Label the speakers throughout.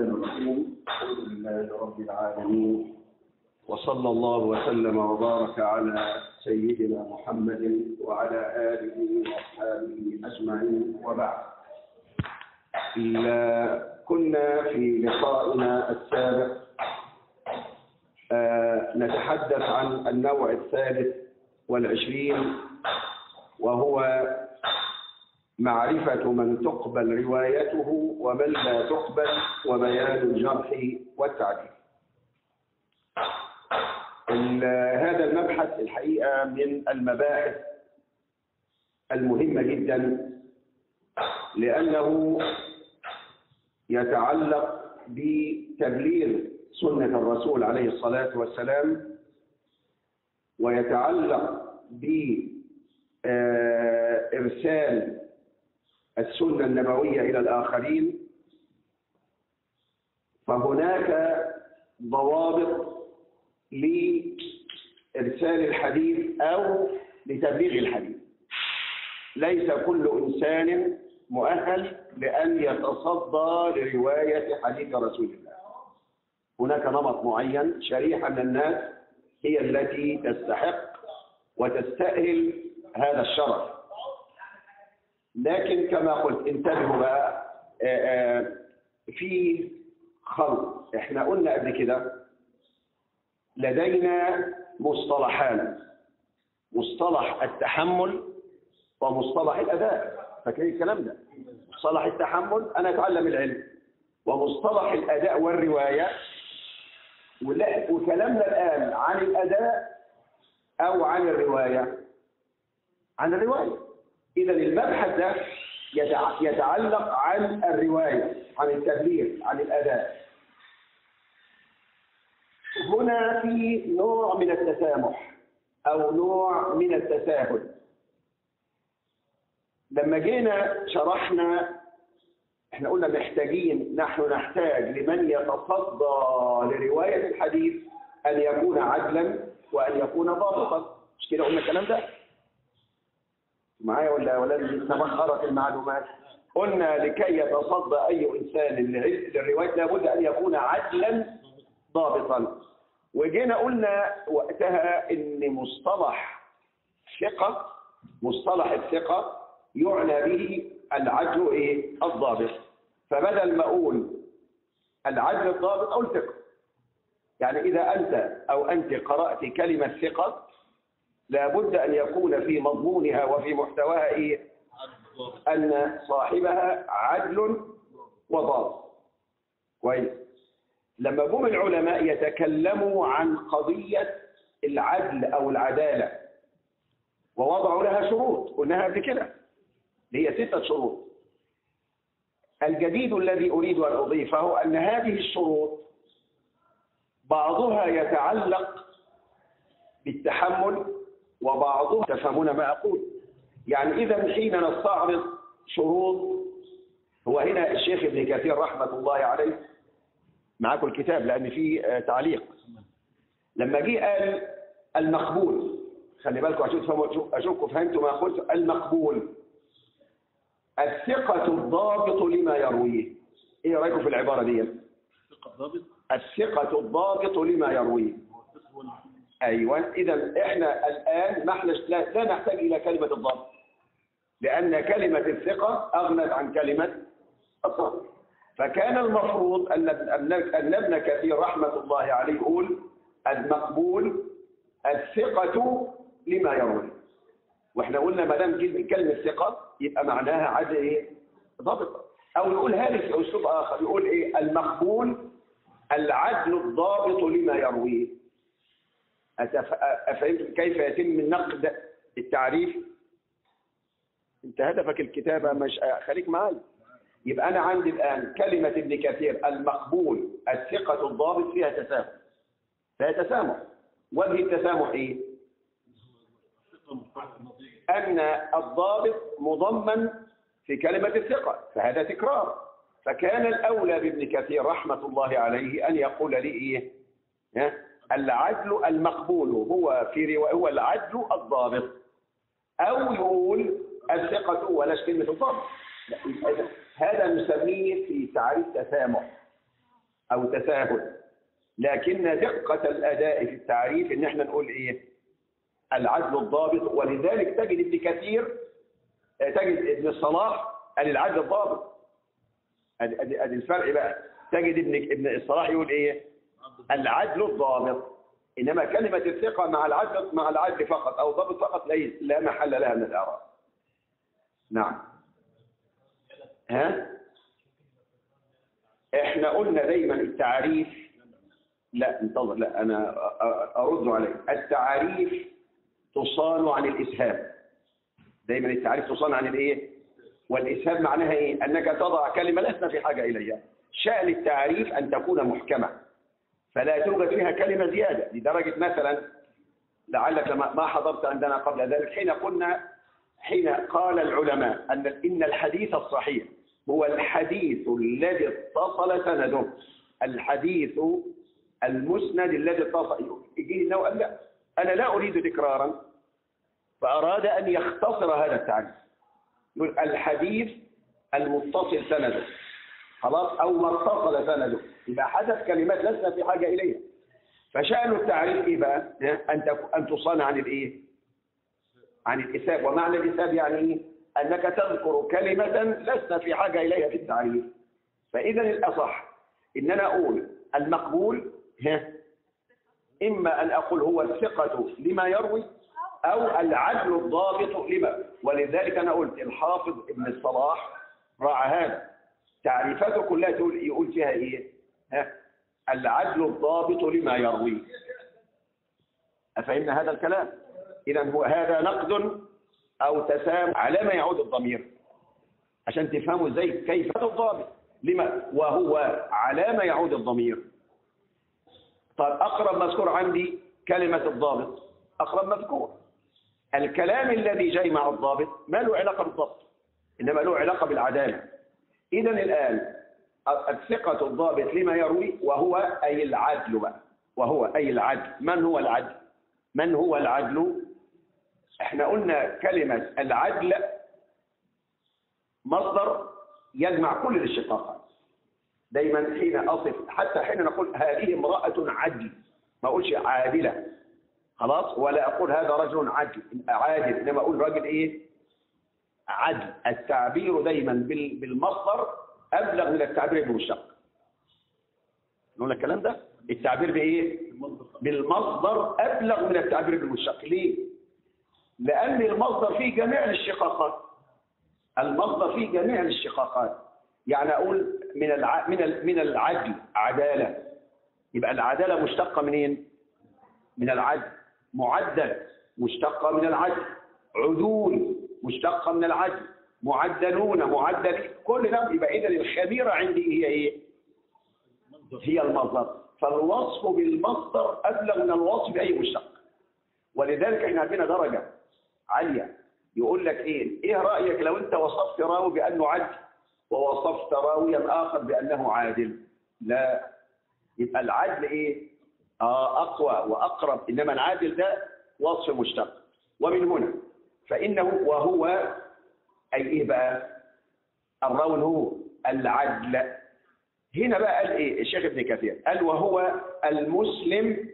Speaker 1: الرحيم الحمد لله رب العالمين وصلى الله وسلم وبارك على سيدنا محمد وعلى آله وأصحابه أجمعين وبعد كنا في لقائنا السابق آه، نتحدث عن النوع الثالث والعشرين وهو معرفة من تقبل روايته ومن لا تقبل وبيان الجرح والتعديل هذا المبحث الحقيقة من المباحث المهمة جدا لأنه يتعلق بتبليغ سنة الرسول عليه الصلاة والسلام ويتعلق بإرسال السنة النبوية إلى الآخرين فهناك ضوابط لإرسال الحديث أو لتبليغ الحديث ليس كل إنسان مؤهل لأن يتصدى لرواية حديث رسول الله هناك نمط معين شريحة من الناس هي التي تستحق وتستأهل هذا الشرف لكن كما قلت انتبهوا بقى في خلط احنا قلنا قبل كده لدينا مصطلحان مصطلح التحمل ومصطلح الأداء فاكرين الكلام ده مصطلح التحمل أنا أتعلم العلم ومصطلح الأداء والرواية وكلامنا الآن عن الأداء أو عن الرواية عن الرواية إذا المبحث ده يتعلق عن الرواية عن التبليغ عن الأداء هنا في نوع من التسامح أو نوع من التساهل لما جينا شرحنا احنا قلنا محتاجين نحن نحتاج لمن يتصدى لرواية الحديث أن يكون عدلا وأن يكون ضابطا مش كده قلنا الكلام ده معايا ولا ولا تبخرت المعلومات قلنا لكي يتصدى أي إنسان للرواية لابد أن يكون عدلا ضابطا وجينا قلنا وقتها ان مصطلح ثقة مصطلح الثقة يعنى به العدل ايه الضابط فبدل ما اقول العدل الضابط اقول ثقة يعني اذا انت او انت قرأت كلمة ثقة لابد ان يكون في مضمونها وفي محتواها ايه ان صاحبها عدل وضابط كويس لما جم العلماء يتكلموا عن قضية العدل أو العدالة ووضعوا لها شروط قلناها قبل كده هي ستة شروط الجديد الذي أريد أن أضيفه أن هذه الشروط بعضها يتعلق بالتحمل وبعضها تفهمون ما أقول يعني إذا حين نستعرض شروط هو هنا الشيخ ابن كثير رحمة الله عليه معاكم الكتاب لأن فيه تعليق لما جه قال المقبول خلي بالكم عشان تفهموا أشوفكم فهمتوا ما قلت المقبول الثقة الضابط لما يرويه إيه رأيكم في العبارة دي
Speaker 2: الثقة الضابط
Speaker 1: الثقة الضابط لما يرويه أيوة إذا إحنا الآن ما احنا لا, لا نحتاج إلى كلمة الضابط لأن كلمة الثقة أغنت عن كلمة الضابط فكان المفروض أن أن ابن كثير رحمة الله عليه يقول المقبول الثقة لما يروي واحنا قلنا ما دام كلمة ثقة يبقى معناها عدل ايه؟ ضابطة أو يقول هذه في أسلوب آخر يقول إيه؟ المقبول العدل الضابط لما يرويه أفهمت كيف يتم النقد التعريف؟ أنت هدفك الكتابة مش خليك معايا يبقى أنا عندي الآن كلمة ابن كثير المقبول الثقة الضابط فيها تسامح فيها تسامح وجه التسامح إيه؟ أن الضابط مضمن في كلمة الثقة فهذا تكرار فكان الأولى بابن كثير رحمة الله عليه أن يقول لي إيه؟ العدل المقبول هو في رواية هو العدل الضابط أو يقول الثقة ولاش كلمة الضابط لا هذا نسميه في تعريف تسامح أو تساهل لكن دقة الأداء في التعريف إن احنا نقول إيه العدل الضابط ولذلك تجد ابن كثير تجد ابن الصلاح قال العدل الضابط ادي ادي ادي الفرق بقى تجد ابن ابن الصلاح يقول ايه العدل الضابط انما كلمه الثقه مع العدل مع العدل فقط او ضابط فقط لا لا محل لها من الاعراب نعم ها احنا قلنا دايما التعريف لا انتظر لا انا ارد عليك التعريف تصان عن الاسهام دايما التعريف تصان عن الايه والاسهام معناها ايه انك تضع كلمه لسنا في حاجه اليها شان التعريف ان تكون محكمه فلا توجد فيها كلمه زياده لدرجه مثلا لعلك لما ما حضرت عندنا قبل ذلك حين قلنا حين قال العلماء ان ان الحديث الصحيح هو الحديث الذي اتصل سنده الحديث المسند الذي اتصل يجي لنا وقال لا انا لا اريد تكرارا فاراد ان يختصر هذا التعريف يقول الحديث المتصل سنده خلاص او ما اتصل سنده يبقى حدث كلمات لسنا في حاجه اليها فشأن التعريف ايه بقى ان ان تصان عن الايه عن الاساب ومعنى الاساب يعني ايه انك تذكر كلمه لسنا في حاجه اليها في التعريف فاذا الاصح ان انا اقول المقبول ها اما ان اقول هو الثقه لما يروي او العدل الضابط لما ولذلك انا قلت الحافظ ابن الصلاح راعى هذا تعريفاته كلها تقول يقول فيها ايه ها العدل الضابط لما يروي افهمنا هذا الكلام اذا هو هذا نقد او تسام على ما يعود الضمير عشان تفهموا ازاي كيف الضابط لما وهو على ما يعود الضمير طيب اقرب مذكور عندي كلمه الضابط اقرب مذكور الكلام الذي جاي مع الضابط ما له علاقه بالضبط انما له علاقه بالعداله اذا الان الثقه الضابط لما يروي وهو اي العدل بقى وهو اي العدل من هو العدل من هو العدل احنا قلنا كلمه العدل مصدر يجمع كل الاشتقاقات دايما حين اصف حتى حين نقول هذه امراه عدل ما اقولش عادله خلاص ولا اقول هذا رجل عدل عادل انما اقول راجل ايه عدل التعبير دايما بالمصدر ابلغ من التعبير بالمشتق نقول الكلام ده التعبير بايه بالمصدر ابلغ من التعبير بالمشتق ليه لان المصدر فيه جميع الاشتقاقات المصدر فيه جميع الاشتقاقات يعني اقول من الع... من ال... من العدل عداله يبقى العداله مشتقه منين من العدل معدل مشتقه من العدل عدول مشتقه من العدل معدلون معدل كل ده يبقى اذا الخبيره عندي هي ايه هي المصدر فالوصف بالمصدر ابلغ من الوصف باي مشتق ولذلك احنا عندنا درجه عاليه يقول لك ايه ايه رايك لو انت وصفت راوي بانه عدل ووصفت راويا اخر بانه عادل لا يبقى العدل ايه آه اقوى واقرب انما العادل ده وصف مشتق ومن هنا فانه وهو اي ايه بقى الراوي هو العدل هنا بقى قال ايه الشيخ ابن كثير قال وهو المسلم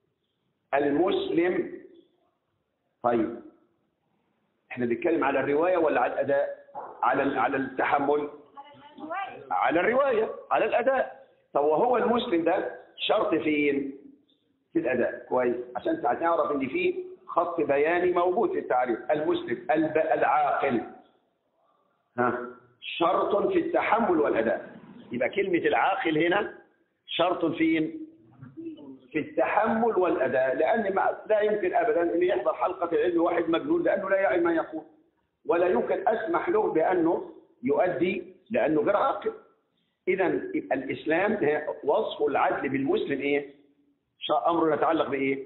Speaker 1: المسلم طيب احنا بنتكلم على الروايه ولا على الاداء على على التحمل على الروايه على الاداء طب وهو المسلم ده شرط فين في الاداء كويس عشان تعرف ان في خط بياني موجود في التعريف المسلم العاقل ها شرط في التحمل والاداء يبقى كلمه العاقل هنا شرط فين في التحمل والاداء لان لا يمكن ابدا ان يحضر حلقه العلم واحد مجنون لانه لا يعي ما يقول ولا يمكن اسمح له بانه يؤدي لانه غير عاقل اذا الاسلام وصف العدل بالمسلم ايه امر يتعلق بايه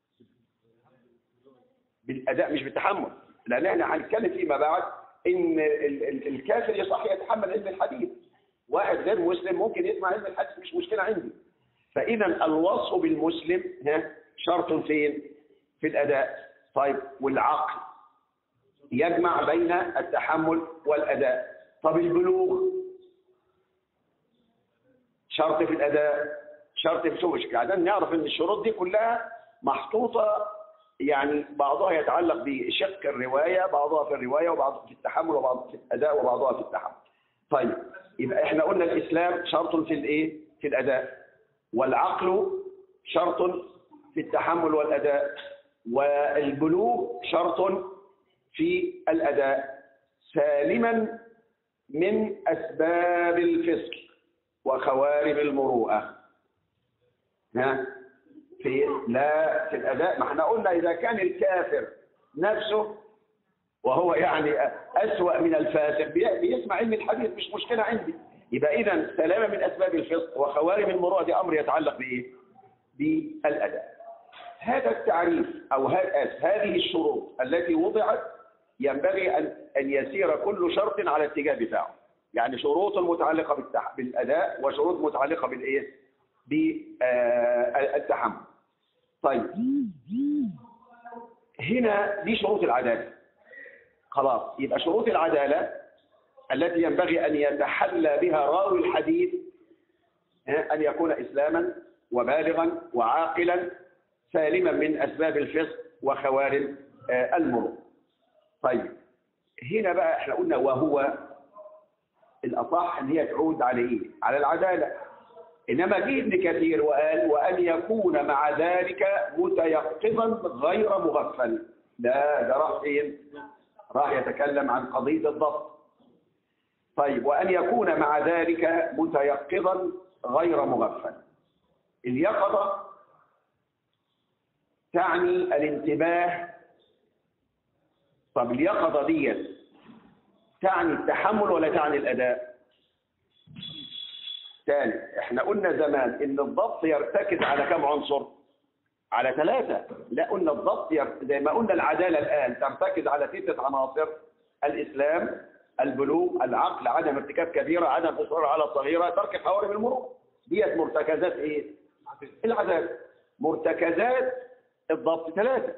Speaker 1: بالاداء مش بالتحمل لان احنا هنتكلم فيما بعد ان الكافر يصح يتحمل علم الحديث واحد غير مسلم ممكن يسمع علم الحديث مش مشكله عندي فاذا الوصف بالمسلم ها شرط فين في الاداء طيب والعقل يجمع بين التحمل والاداء طب البلوغ شرط في الأداء شرط في سوء عشان نعرف ان الشروط دي كلها محطوطة يعني بعضها يتعلق بشق الرواية بعضها في الرواية وبعضها في التحمل وبعضها في الأداء وبعضها في التحمل طيب يبقى احنا قلنا الإسلام شرط في الايه في الأداء والعقل شرط في التحمل والأداء والبلوغ شرط في الأداء سالما من أسباب الفسق وخوارم المروءة ها في لا في الأداء ما احنا قلنا إذا كان الكافر نفسه وهو يعني أسوأ من الفاسق بي- بيسمع علم الحديث مش مشكلة عندي يبقى إذا سلامة من أسباب الفسق وخوارم المروءة دي أمر يتعلق بإيه؟ بالأداء هذا التعريف أو ه- هذه الشروط التي وضعت ينبغي أن أن يسير كل شرط على الاتجاه بتاعه يعني شروط متعلقة بالتح... بالأداء وشروط متعلقة بالإيه؟ بالتحمل طيب هنا دي شروط العدالة خلاص يبقى شروط العدالة التي ينبغي أن يتحلى بها راوي الحديث ها، أن يكون إسلاما وبالغا وعاقلا سالما من أسباب الفسق وخوارم آه، المرور طيب هنا بقى احنا قلنا وهو الأصح أن هي تعود على إيه؟ على العدالة إنما جه ابن كثير وقال وأن يكون مع ذلك متيقظا غير مغفل لا ده راح فين؟ راح يتكلم عن قضية الضبط طيب وأن يكون مع ذلك متيقظا غير مغفل اليقظة تعني الانتباه طب اليقظة ديت تعني التحمل ولا تعني الأداء ثاني احنا قلنا زمان ان الضبط يرتكز على كم عنصر على ثلاثة لا قلنا الضبط ير... زي ما قلنا العدالة الآن ترتكز على ستة عناصر الإسلام البلوغ العقل عدم ارتكاب كبيرة عدم إصرار على الصغيرة ترك خوارم المرور ديت مرتكزات إيه؟ العدالة مرتكزات الضبط ثلاثة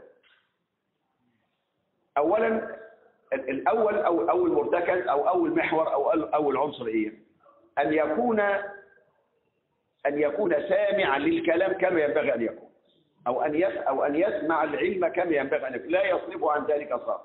Speaker 1: أولا ال- الأول أو أول مرتكز أو أول محور أو أول- أول عنصر إيه؟ أن يكون أن يكون سامعا للكلام كما ينبغي أن يكون أو أن يس أو أن يسمع العلم كما ينبغي أن يكون لا يصرف عن ذلك صرف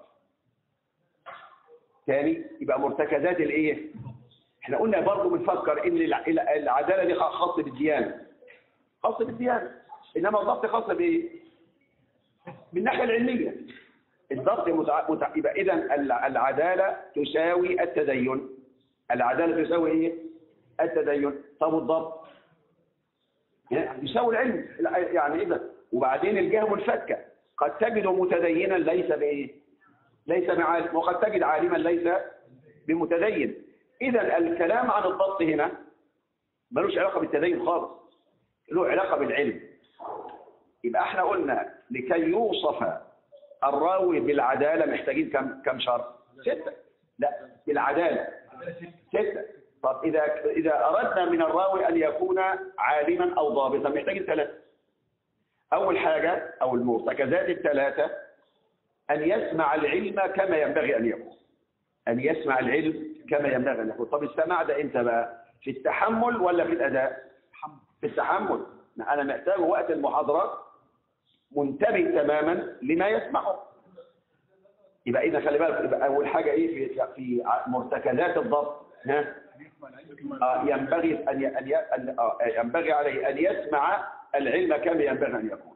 Speaker 1: ثاني يبقى مرتكزات الإيه؟ احنا قلنا برضه بنفكر ان الع- الع- العداله دي خاصه بالديانه خاصه بالديانه انما الضبط خاص بايه؟ بالناحيه العلميه الضبط متع... متع... يبقى اذا الع- العداله تساوي التدين العداله تساوي ايه؟ التدين طب الضبط يعني يساوي العلم الع- يعني اذا وبعدين الجهه منفكه قد تجد متدينا ليس بايه؟ ليس بعالم وقد تجد عالما ليس بمتدين اذا الكلام عن الضبط هنا ملوش علاقه بالتدين خالص له علاقه بالعلم يبقى احنا قلنا لكي يوصف الراوي بالعداله محتاجين كم كم شرط سته لا بالعداله سته طب اذا اذا اردنا من الراوي ان يكون عالما او ضابطا محتاجين ثلاثه اول حاجه او المرتكزات الثلاثه أن يسمع العلم كما ينبغي أن يكون أن يسمع العلم كما ينبغي أن يكون طب السماع ده إمتى بقى في التحمل ولا في الأداء في التحمل أنا محتاج وقت المحاضرة منتبه تماما لما يسمعه يبقى إذا خلي بالك يبقى أول حاجة إيه في في مرتكزات الضبط ها آه ينبغي أن ي- أن ي- أن- آه، ينبغي عليه أن يسمع العلم كما ينبغي أن يكون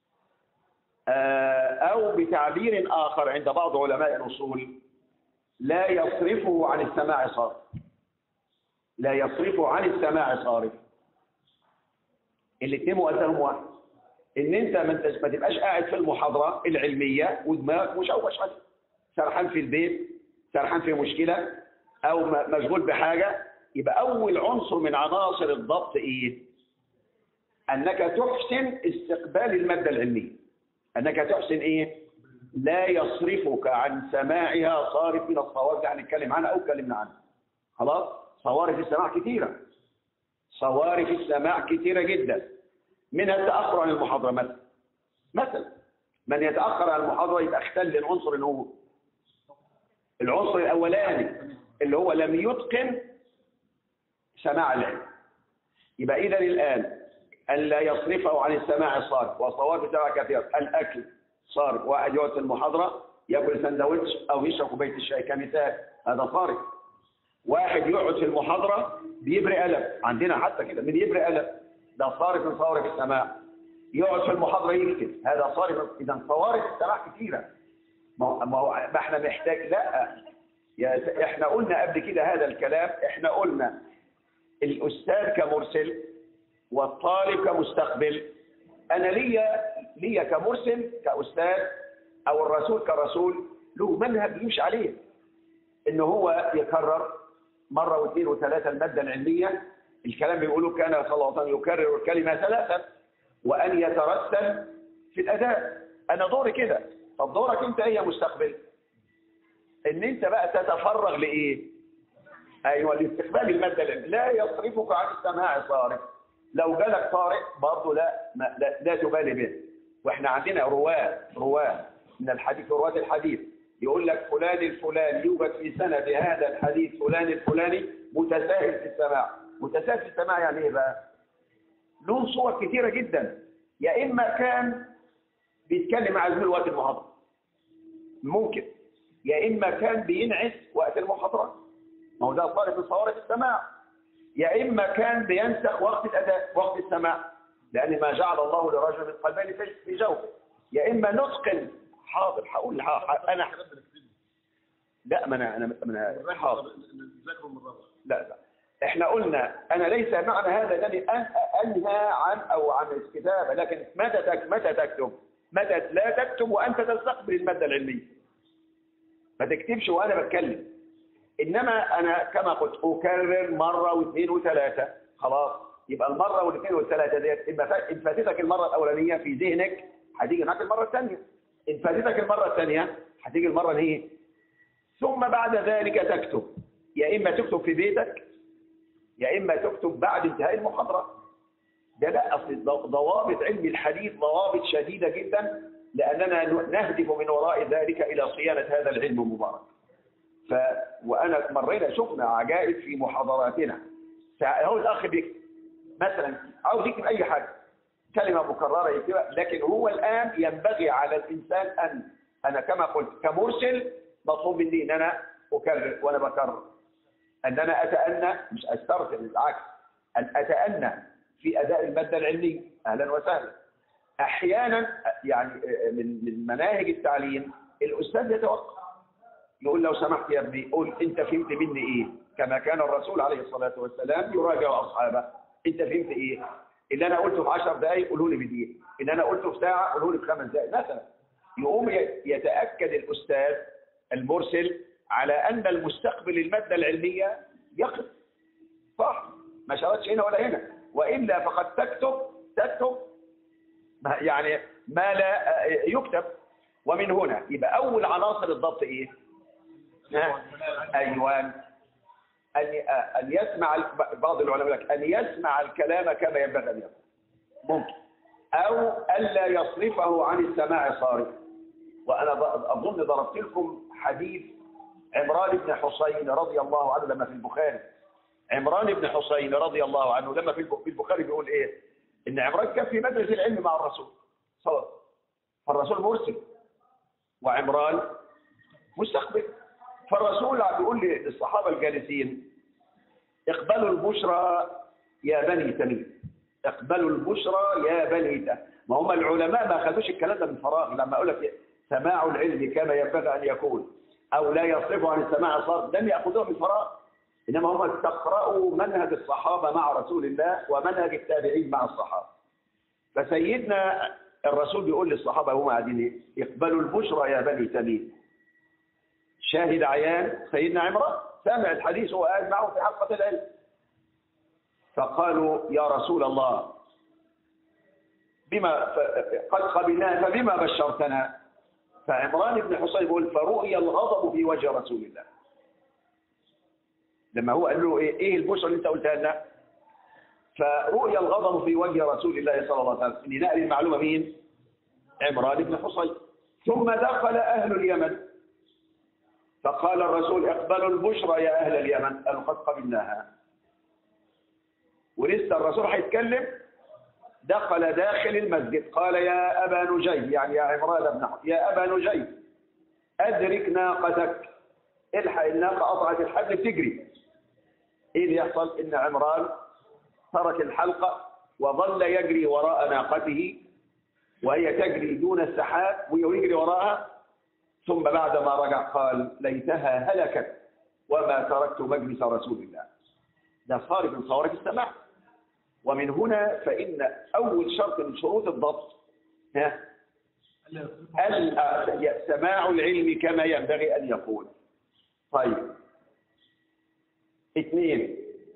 Speaker 1: آه، أو بتعبير آخر عند بعض علماء الأصول لا يصرفه عن السماع صارف لا يصرفه عن السماع صارف الاثنين مؤثرهم واحد ان انت ما انتش ما تبقاش قاعد في المحاضره العلميه ودماغك مشوش عليه سرحان في البيت سرحان في مشكله او م- مشغول بحاجه يبقى اول عنصر من عناصر الضبط ايه انك تحسن استقبال الماده العلميه انك تحسن ايه لا يصرفك عن سماعها صارف من الصوارف اللي هنتكلم عنها او اتكلمنا عنها خلاص صوارف السماع كثيره صوارف السماع كثيره جدا منها التاخر عن المحاضره مثلا مثلا من يتاخر عن المحاضره يبقى اختل العنصر اللي هو العنصر الاولاني اللي هو لم يتقن سماع العلم يبقى إذا الآن أن لا يصرفه عن السماع صار وصواب سماع كثير الأكل صار واحد يقعد في المحاضرة ياكل سندوتش أو يشرب كوباية الشاي كمثال هذا صارف واحد يقعد في المحاضرة بيبري قلم عندنا حتى كده من يبري قلم ده صارف من صوارف السماع يقعد في المحاضرة يكتب هذا صارف إذا صوارف السماع كثيرة ما هو ما هو- ما احنا محتاج لا يا احنا قلنا قبل كده هذا الكلام احنا قلنا الأستاذ كمرسل والطالب كمستقبل أنا ليا ليا كمرسل كأستاذ أو الرسول كرسول له منهج يمشي عليه إن هو يكرر مرة واثنين وثلاثة المادة العلمية الكلام بيقولوا كان صلى الله عليه وسلم يكرر الكلمة ثلاثا وأن يترسل في الأداء أنا دوري كده طب دورك أنت إيه يا مستقبل؟ إن أنت بقى تتفرغ لإيه؟ ايوه لاستقبال الماده العلمية. لا يصرفك عن السماع صارف لو جالك طارئ برضه لا ما لا, لا تبالي به واحنا عندنا رواه رواه من الحديث رواه الحديث يقول لك فلان الفلاني يوجد في سند هذا الحديث فلان الفلاني متساهل في السماع متساهل في السماع يعني ايه بقى له صور كثيره جدا يا اما كان بيتكلم مع زميل وقت المحاضره ممكن يا اما كان بينعس وقت المحاضره ما هو ده صارف من صوارف السماع يا إما كان بينسخ وقت الأداء وقت السماع لأن ما جعل الله لرجل من قلبين في- في جوفه يا إما نتقن حاضر هقول ح- ح- أنا لا ما أنا أنا ما أنا حاضر لا لا احنا قلنا انا ليس معنى هذا انني أن انهى عن او عن الكتابه لكن متى تك متى تكتب متى لا تكتب وانت تستقبل الماده العلميه ما تكتبش وانا بتكلم انما انا كما قلت اكرر مره واثنين وثلاثه خلاص يبقى المره والاثنين والثلاثه ديت اما فات- ان فاتتك المره الاولانيه في ذهنك هتيجي معاك المره الثانيه ان فاتتك المره الثانيه هتيجي المره الايه ثم بعد ذلك تكتب يا اما تكتب في بيتك يا اما تكتب بعد انتهاء المحاضره ده لا اصل ضوابط علم الحديث ضوابط شديده جدا لاننا نهدف من وراء ذلك الى صيانه هذا العلم المبارك ف وانا مرينا شفنا عجائب في محاضراتنا هو الاخ بيكتب مثلا عاوز يكتب اي حاجه كلمه مكرره يكتبها لكن هو الان ينبغي على الانسان ان انا كما قلت كمرسل مطلوب مني ان انا اكرر وانا بكرر ان انا اتأنى مش استرسل بالعكس ان اتأنى في اداء الماده العلميه اهلا وسهلا احيانا يعني من من مناهج التعليم الاستاذ يتوقف يقول لو سمحت يا ابني قول انت فهمت مني ايه كما كان الرسول عليه الصلاه والسلام يراجع اصحابه انت فهمت ايه اللي انا قلته في 10 دقائق قوله لي بدقيقه اللي انا قلته في ساعه قوله لي في خمس دقائق مثلا يقوم يتاكد الاستاذ المرسل على ان المستقبل الماده العلميه يقف صح ما شرطش هنا ولا هنا والا فقد تكتب تكتب يعني ما لا يكتب ومن هنا يبقى اول عناصر الضبط ايه ها؟ ايوان ان ان يسمع بعض العلماء لك ان يسمع الكلام كما ينبغي ان يكون ممكن او الا يصرفه عن السماع صارف وانا اظن ضربت لكم حديث عمران بن حسين رضي الله عنه لما في البخاري عمران بن حسين رضي الله عنه لما في البخاري بيقول ايه ان عمران كان في مدرسه العلم مع الرسول صلى الله عليه وسلم فالرسول مرسل وعمران مستقبل فالرسول بيقول للصحابه الجالسين اقبلوا البشرى يا بني تميم اقبلوا البشرى يا بني تميم ما هم العلماء ما اخذوش الكلام ده من فراغ لما اقول لك سماع العلم كما ينبغي ان يكون او لا يصرفه عن السماع صار لم ياخذوه من فراغ انما هم استقرأوا منهج الصحابه مع رسول الله ومنهج التابعين مع الصحابه فسيدنا الرسول بيقول للصحابه هم قاعدين اقبلوا البشرى يا بني تميم شاهد عيان سيدنا عمران سامع الحديث وهو قاعد معه في حلقه العلم فقالوا يا رسول الله بما قد قبلناه فبما بشرتنا فعمران بن حصين يقول فرؤي الغضب في وجه رسول الله لما هو قال له ايه, إيه البشرى اللي انت قلتها لنا فرؤي الغضب في وجه رسول الله صلى الله عليه وسلم لنقل المعلومه مين عمران بن حصين ثم دخل اهل اليمن فقال الرسول اقبلوا البشرى يا اهل اليمن قالوا قد قبلناها ولسه الرسول هيتكلم دخل داخل المسجد قال يا أبا نجي يعني يا عمران بن حق يا أبا نجي أدرك ناقتك الحق الناقة قطعت الحبل تجري إيه اللي يحصل إن عمران ترك الحلقة وظل يجري وراء ناقته وهي تجري دون السحاب ويجري وراءها ثم بعدما رجع قال ليتها هلكت وما تركت مجلس رسول الله ده صارف من صوارف السماع ومن هنا فإن أول شرط من شروط الضبط ها ال- سماع العلم كما ينبغي أن يكون طيب اثنين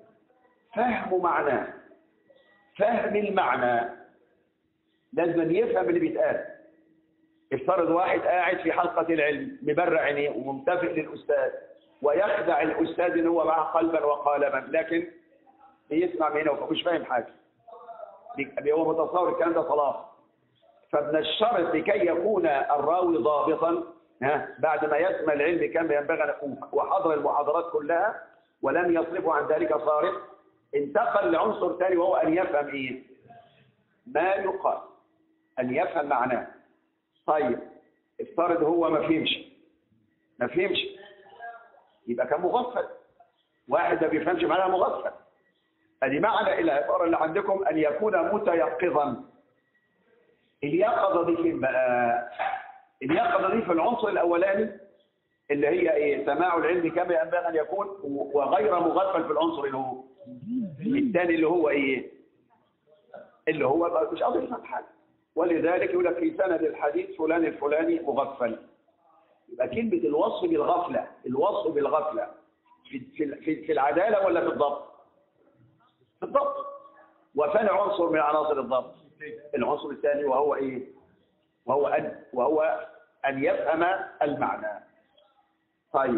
Speaker 1: فهم معناه فهم المعنى لازم يفهم اللي بيتقال افترض واحد قاعد في حلقة العلم مبرع عينيه ومنتفق للأستاذ ويخدع الأستاذ اللي هو معه قلبا وقالبا لكن بيسمع من هنا ومش فاهم حاجة بي- هو متصور الكلام ده صلاح فمن الشرط لكي يكون الراوي ضابطا ها بعد ما يسمع العلم كما ينبغي أن يكون وحضر المحاضرات كلها ولم يصرفه عن ذلك صارف انتقل لعنصر ثاني وهو أن يفهم إيه ما يقال أن يفهم معناه طيب افترض هو ما فهمش ما فهمش يبقى كان مغفل واحد ما بيفهمش معناها مغفل ادي معنى العباره اللي عندكم ان يكون متيقظا اليقظه دي فين بقى اليقظه دي في العنصر الاولاني اللي هي ايه سماع العلم كما ينبغي ان يكون وغير مغفل في العنصر اللي هو الثاني اللي هو ايه اللي هو بقى مش قادر يفهم حاجه ولذلك يقول لك في سند الحديث فلان الفلاني مغفل يبقى كلمه الوصف بالغفله الوصف بالغفله في في في- في العداله ولا في الضبط في الضبط وثاني عنصر من عناصر الضبط العنصر الثاني وهو ايه وهو ان وهو ان يفهم المعنى طيب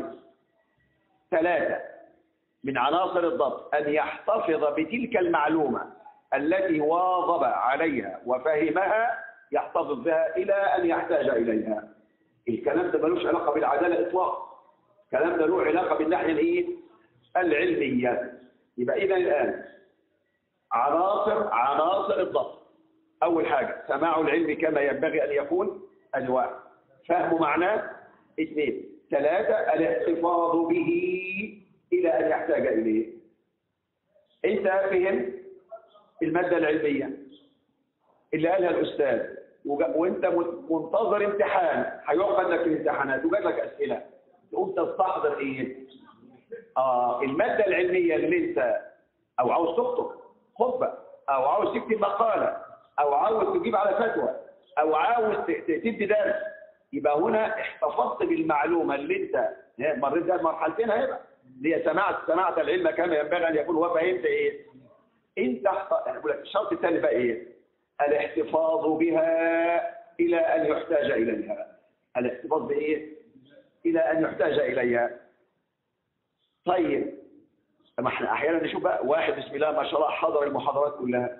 Speaker 1: ثلاثه من عناصر الضبط ان يحتفظ بتلك المعلومه التي واظب عليها وفهمها يحتفظ بها الى ان يحتاج اليها الكلام ده ملوش علاقه بالعداله اطلاقا الكلام ده له علاقه بالناحيه الايه العلميه يبقى اذا الان عناصر عناصر الضبط اول حاجه سماع العلم كما ينبغي ان يكون انواع فهم معناه اثنين ثلاثه الاحتفاظ به الى ان يحتاج اليه انت فهم الماده العلميه اللي قالها الاستاذ وج- وانت مت- منتظر امتحان هيعقد لك الامتحانات وجات لك اسئله تقوم تستحضر ايه اه الماده العلميه اللي انت او عاوز تخطب خطبه او عاوز تكتب مقاله او عاوز تجيب على فتوى او عاوز ت- ت- تدي درس يبقى هنا احتفظت بالمعلومه اللي انت ها، مريت بها مرحلتين هيبقى اللي هي سمعت سمعت العلم كما ينبغي ان يكون وفهمت ايه انت احت- أنا بقول لك الشرط الثاني بقى ايه الاحتفاظ بها الى ان يحتاج اليها الاحتفاظ بايه الى ان يحتاج اليها طيب ما احنا احيانا نشوف بقى واحد بسم الله ما شاء الله حضر المحاضرات كلها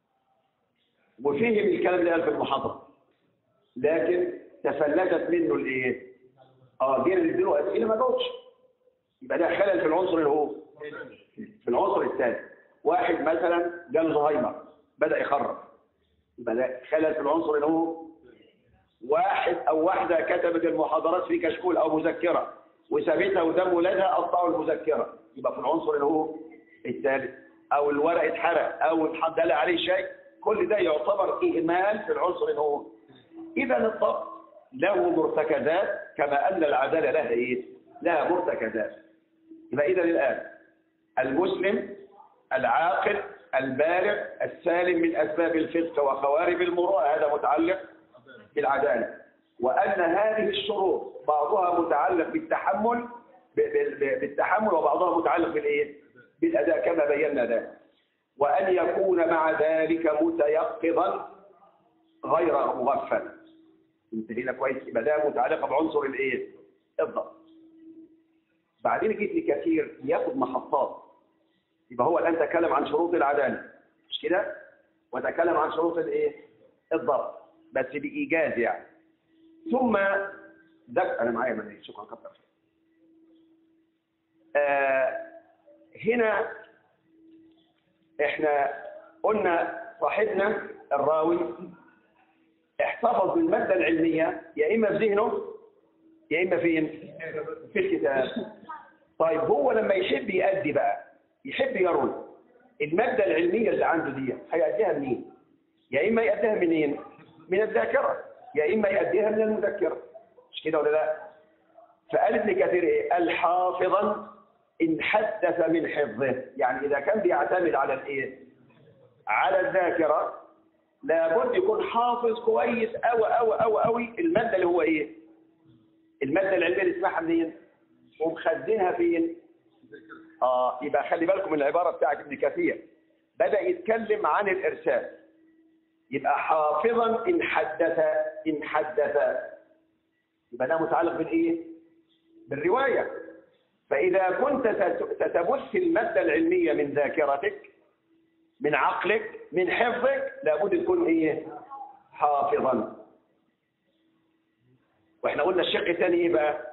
Speaker 1: وفهم الكلام اللي قال في المحاضره لكن تفلتت منه الايه اه جينا نديله اسئله ما جاوبش يبقى ده خلل في العنصر اللي هو في العنصر الثاني واحد مثلا جاله زهايمر بدا يخرف يبقى ده خلل في العنصر اللي هو واحد او واحده كتبت المحاضرات في كشكول او مذكره وسابتها قدام ولادها قطعوا المذكره يبقى في العنصر اللي هو الثالث او الورق اتحرق او اتحط عليه شيء كل ده يعتبر اهمال في العنصر اللي هو اذا الضبط له مرتكزات كما ان العداله لها ايه لها مرتكزات يبقى اذا الان المسلم العاقل البالغ السالم من اسباب الفسق وخوارب المروءه هذا متعلق بالعداله وان هذه الشروط بعضها متعلق بالتحمل ب- ب- بالتحمل وبعضها متعلق بالايه بالاداء كما بينا ذلك وان يكون مع ذلك متيقظا غير مغفل انتهينا كويس يبقى ده متعلق بعنصر الايه الضبط بعدين جيت لكثير ياخد محطات يبقى هو الان تكلم عن شروط العداله مش كده وتكلم عن شروط الايه الضبط بس بايجاز يعني ثم ذكر انا معايا من شكرا كتر خير. آه هنا احنا قلنا صاحبنا الراوي احتفظ بالمادة العلمية يا إما في ذهنه يا إما فين في الكتاب طيب هو لما يحب يأدي بقى يحب يروي المادة العلمية اللي عنده دي هيأديها منين يا إما يأديها منين من الذاكرة يا إما يأديها من المذكرة مش كده ولا لا فقال ابن كثير إيه الحافظا إن حدث من حفظه يعني إذا كان بيعتمد على الإيه على الذاكرة لابد يكون حافظ كويس أوي أوي أوي أوي المادة اللي هو إيه المادة العلمية اللي اسمها منين ومخزنها فين آه يبقى خلي بالكم من العبارة بتاعت ابن كثير بدأ يتكلم عن الإرسال يبقى حافظا إن حدث إن حدث يبقى ده متعلق بالإيه بالرواية فإذا كنت تتبث المادة العلمية من ذاكرتك من عقلك من حفظك لابد تكون ايه حافظا واحنا قلنا الشق الثاني ايه بقى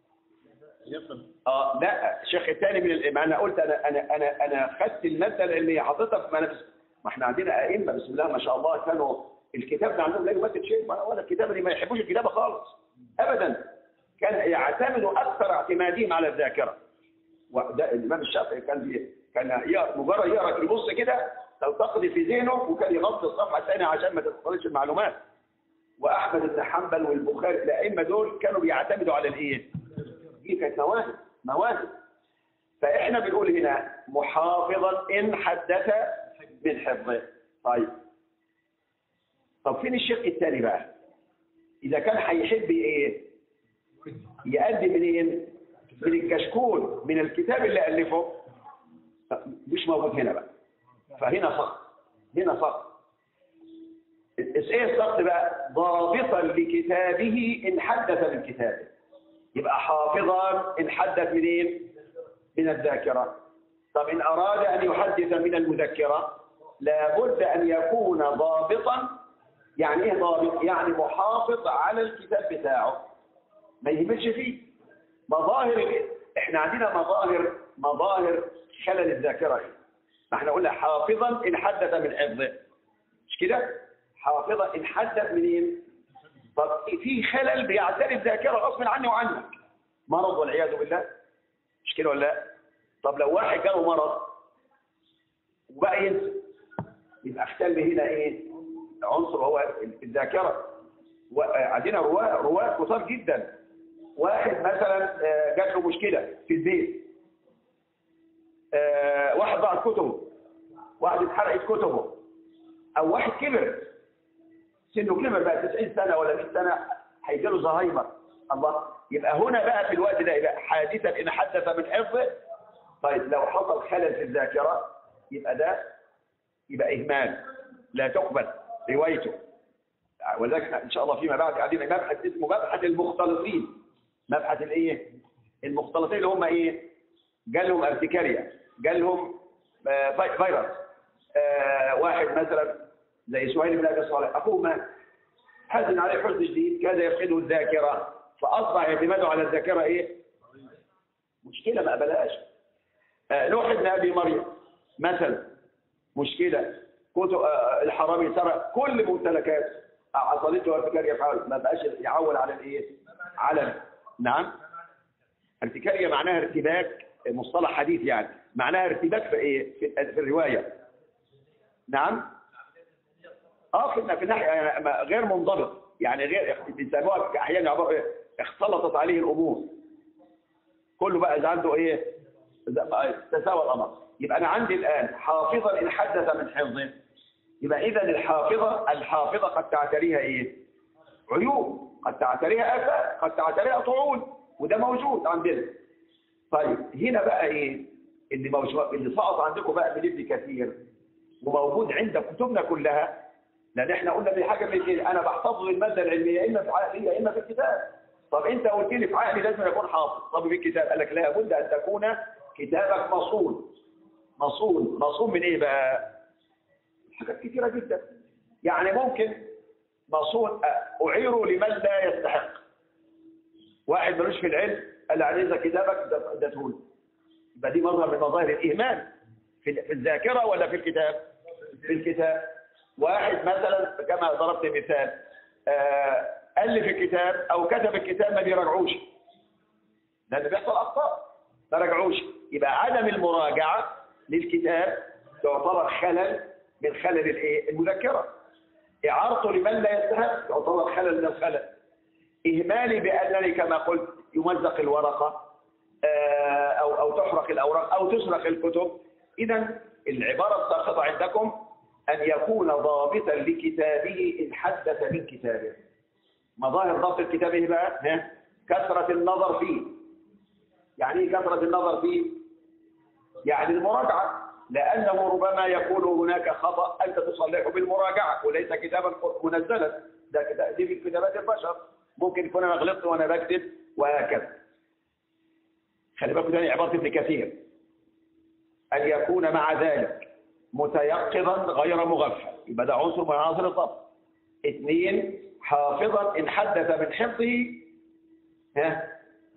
Speaker 1: اه لا الشق الثاني من ال- ما انا قلت انا انا انا انا خدت الماده العلميه حطيتها في منافس ما احنا عندنا ائمه بسم الله ما شاء الله كانوا الكتاب ده عندهم لا يمثل شيء ولا ولا الكتاب اللي ما يحبوش الكتابه خالص ابدا كان يعتمدوا اكثر اعتمادهم على الذاكره وده الامام الشافعي كان بي كان يقرا مجرد يقرا يبص كده تلتقط في ذهنه وكان يغطي الصفحه الثانيه عشان ما تختلطش المعلومات واحمد بن حنبل والبخاري الائمه دول كانوا بيعتمدوا على الايه؟ دي كانت مواهب مواهب فاحنا بنقول هنا محافظا ان حدث من حفظه طيب طب فين الشق الثاني بقى؟ اذا كان هيحب ايه؟ يأدي منين؟ من الكشكول من الكتاب اللي ألفه مش موجود هنا بقى فهنا سقط هنا سقط ايه السقط بقى ضابطا لكتابه ان حدث من كتابه يبقى حافظا ان حدث منين من الذاكرة طب ان اراد ان يحدث من المذكرة لابد ان يكون ضابطا يعني ايه ضابط يعني محافظ على الكتاب بتاعه ما يهملش فيه مظاهر احنا عندنا مظاهر مظاهر خلل الذاكرة ايه ما احنا قلنا حافظا ان حدث من حفظه مش كده حافظا ان حدث منين طب في خلل بيعتري الذاكرة غصب عني وعنك مرض والعياذ بالله مش كده ولا لا طب لو واحد جاله مرض وبقى ينسى يبقى اختل هنا ايه عنصر هو الذاكرة عندنا رواه رواه كتار جدا واحد مثلا جات له مشكلة في البيت واحد ضاعت كتبه واحد اتحرقت كتبه او واحد كبر سنه كبر بقى 90 سنة ولا 100 سنة هيجي له زهايمر الله يبقى هنا بقى في الوقت ده يبقى حادثا ان حدث من حفظه طيب لو حصل خلل في الذاكرة يبقى ده يبقى إهمال لا تقبل روايته ولذلك ان شاء الله فيما بعد قاعدين مبحث اسمه مبحث المختلطين مبحث الايه المختلطين اللي هم ايه جالهم ارتكاريا جالهم فيروس آه واحد مثلا زي سهيل بن ابي صالح اخوه مات حزن عليه حزن شديد كاد يفقده الذاكره فاصبح اعتماده على الذاكره ايه مشكله ما قبلهاش آه نوح بن ابي مريم مثلا مشكله كتب آه الحرامي سرق كل ممتلكاته حصلت له ارتكاريا فعلا ما بقاش يعول على الايه على نعم ارتكاريا معناها ارتباك مصطلح حديث يعني معناها ارتباك في ايه في, في الروايه نعم اه في في الناحيه يعني غير منضبط يعني غير بيسموها احيانا عباره اختلطت عليه الامور كله بقى اذا عنده ايه تساوى الامر يبقى انا عندي الان حافظا ان حدث من حفظه يبقى اذا الحافظه الحافظه قد تعتريها ايه عيوب قد تعتريها افات قد تعتريها طعون وده موجود عندنا طيب هنا بقى ايه اللي موجود اللي سقط عندكم بقى من ابن كثير وموجود عند كتبنا كلها لان احنا قلنا في حاجه من كده انا بحتفظ الماده العلميه اما في عقلي يا اما في الكتاب طب انت قلت لي في عقلي لازم يكون حافظ طب في الكتاب قال لك لا بد ان تكون كتابك مصون مصون مصون من ايه بقى حاجات كثيره جدا يعني ممكن مصون اعيره لمن لا يستحق واحد ملوش في العلم قال عليه اذا كتابك ادته يبقى دي مظهر من مظاهر الاهمال في في الذاكرة ولا في الكتاب في الكتاب واحد مثلا كما ضربت مثال آه، ألف الكتاب أو كتب الكتاب ما بيراجعوش لأن بيحصل أخطاء ما راجعوش يبقى عدم المراجعة للكتاب تعتبر خلل من خلل الايه المذكرة إعارته لمن لا يستحق تعتبر خلل من الخلل إهمالي بأنني كما قلت يمزق الورقة آه، أو أو تحرق الأوراق أو تسرق الكتب إذا العبارة الساقطة عندكم أن يكون ضابطا لكتابه إن حدث من كتابه مظاهر ضبط الكتاب إيه بقى؟ ها؟ كثرة النظر فيه يعني إيه كثرة النظر فيه؟ يعني المراجعة لأنه ربما يكون هناك خطأ أنت تصلحه بالمراجعة وليس كتابا منزلا ده كتاب دي في كتابات البشر ممكن يكون أنا غلطت وأنا بكتب وهكذا خلي بالكم تاني عبارة ابن كثير أن يكون مع ذلك متيقظا غير مغفل يبقى ده عنصر من عناصر الضبط اثنين حافظا إن حدث من حفظه ها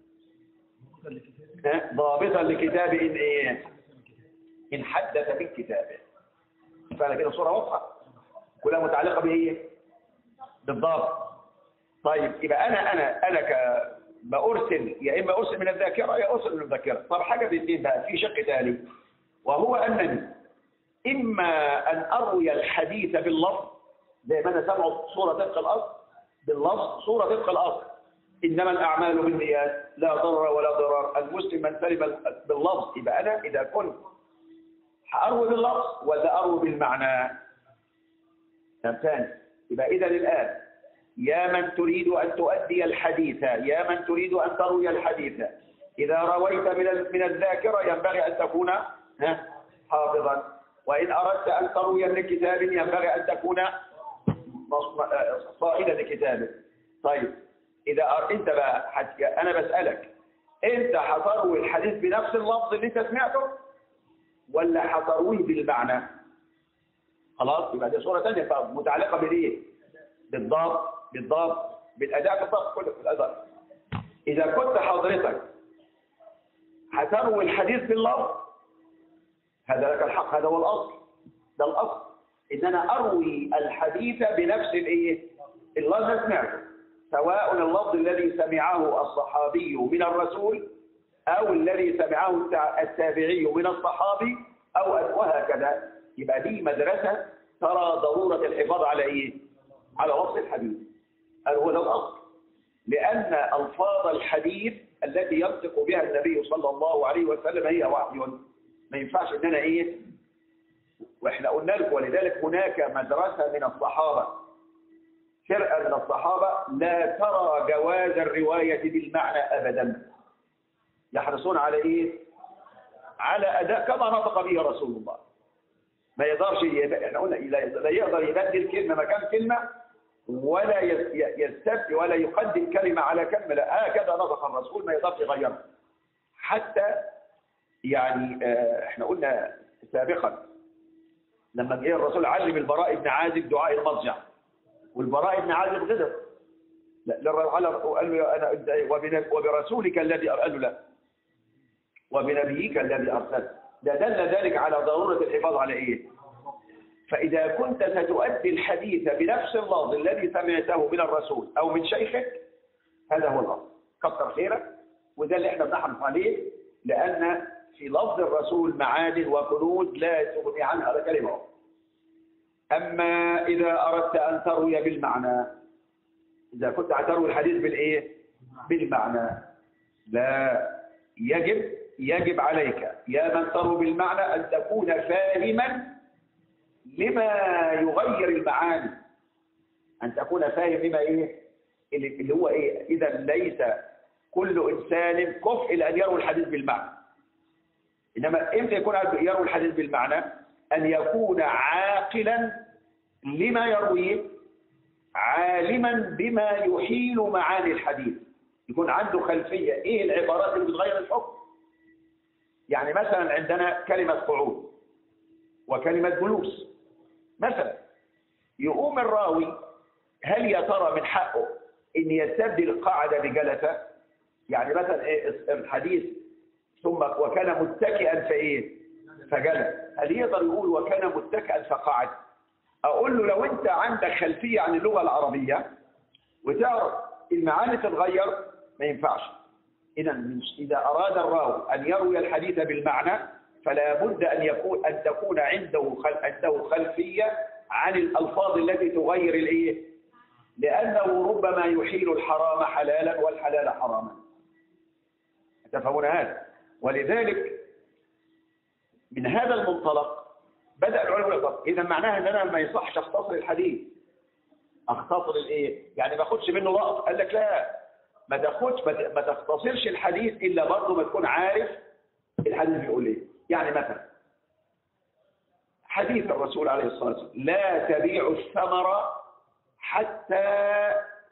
Speaker 1: ها ضابطا لكتابه إن إيه إن حدث من كتابه فأنا كده صورة واضحة كلها متعلقة بإيه بالضبط طيب يبقى أنا أنا أنا ك بأرسل يا إما أرسل من الذاكرة يا أرسل من الذاكرة طب حاجة بالاثنين بقى في شق ثاني وهو أنني إما أن أروي الحديث باللفظ زي ما أنا سمعه صورة طبق الأصل باللفظ صورة طبق الأصل إنما الأعمال بالنيات لا ضرر ولا ضرار المسلم من سلم باللفظ يبقى أنا إذا كنت هأروي باللفظ ولا أروي بالمعنى ثاني يبقى إذا الآن يا من تريد أن تؤدي الحديث يا من تريد أن تروي الحديث إذا رويت من من الذاكرة ينبغي أن تكون حافظا وإن أردت أن تروي من كتاب ينبغي أن تكون صائدا لكتابه طيب إذا أنت بقى أنا بسألك أنت هتروي الحديث بنفس اللفظ اللي أنت سمعته ولا هترويه بالمعنى خلاص يبقى دي صورة ثانية متعلقة بالإيه بالضبط بالضبط بالأداء بالضبط كله في الأداء إذا كنت حضرتك هتروي الحديث باللفظ هذا لك الحق هذا هو الأصل ده الأصل إن أنا أروي الحديث بنفس الإيه اللفظ اللي سمعته سواء اللفظ الذي سمعه الصحابي من الرسول أو الذي سمعه التابعي من الصحابي أو وهكذا يبقى دي مدرسة ترى ضرورة الحفاظ على إيه؟ على وصف الحديث هو ده الأصل لأن ألفاظ الحديث التي ينطق بها النبي صلى الله عليه وسلم هي وحي ما ينفعش إن أنا إيه وإحنا قلنا لكم ولذلك هناك مدرسة من الصحابة فرقة من الصحابة لا ترى جواز الرواية بالمعنى أبدا يحرصون على إيه على أداء كما نطق به رسول الله ما يقدرش احنا قلنا لا يقدر يبدل كلمة مكان كلمة ولا يستبدل ولا يقدم كلمة على كلمة لا هكذا نطق الرسول ما يقدرش يغيرها حتى يعني احنا قلنا سابقا لما جه الرسول علم البراء بن عازب دعاء المضجع والبراء بن عازب غضب لا قال له انا وبرسولك الذي قال له لا وبنبيك الذي ارسلت ده دل ذلك على ضروره الحفاظ على ايه فاذا كنت ستؤدي الحديث بنفس اللفظ الذي سمعته من الرسول او من شيخك هذا هو الاصل كثر خيرك وده اللي احنا بنحرص عليه لان في لفظ الرسول معادن وكنوز لا تغني عنها كلمة أما إذا أردت أن تروي بالمعنى إذا كنت هتروي الحديث بالإيه؟ بالمعنى لا يجب يجب عليك يا من تروي بالمعنى أن تكون فاهما لما يغير المعاني أن تكون فاهم لما إيه؟ اللي هو إيه؟ إذا ليس كل إنسان كفء لأن يروي الحديث بالمعنى إنما إمتى يكون يروي الحديث بالمعنى أن يكون عاقلا لما يرويه عالما بما يحيل معاني الحديث يكون عنده خلفية إيه العبارات اللي بتغير الحكم يعني مثلا عندنا كلمة قعود وكلمة جلوس مثلا يقوم الراوي هل يا ترى من حقه ان يستبدل القاعدة بجلسة يعني مثلا الحديث ثم وكان متكئا فايه فجلس هل يقدر يقول وكان متكئا فقعد اقول له لو انت عندك خلفيه عن اللغه العربيه وتعرف المعاني تتغير ما ينفعش اذا اذا اراد الراوي ان يروي الحديث بالمعنى فلا بد ان يكون ان تكون عنده خل... عنده خلفيه عن الالفاظ التي تغير الايه لانه ربما يحيل الحرام حلالا والحلال حراما تفهمون هذا ولذلك من هذا المنطلق بدأ العلماء يقول إذا معناها أن أنا ما يصحش أختصر الحديث أختصر الإيه؟ يعني ما أخدش منه لقط قال لك لا ما تاخدش ما تختصرش الحديث إلا برضه ما تكون عارف الحديث بيقول إيه يعني مثلا حديث الرسول عليه الصلاة والسلام لا تبيع الثمر حتى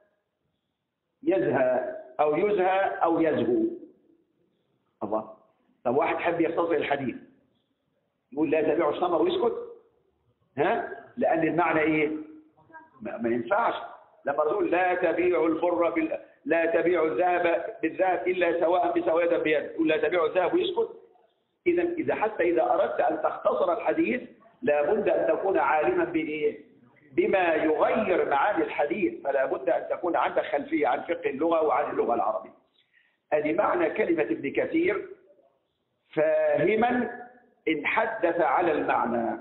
Speaker 1: يزهى أو يزهى أو يزهو الله طب واحد حب يختصر الحديث يقول لا تبيع الثمر ويسكت ها لأن المعنى إيه ما, ما ينفعش لما نقول لا تبيع البر بال... لا تبيع الذهب بالذهب إلا سواء بسواد بيد يقول لا تبيع الذهب ويسكت إذا إذا حتى إذا أردت أن تختصر الحديث لابد أن تكون عالما بإيه بما يغير معاني الحديث فلا بد أن تكون عندك خلفية عن فقه اللغة وعن اللغة العربية ادي معنى كلمة ابن كثير فاهما إن حدث على المعنى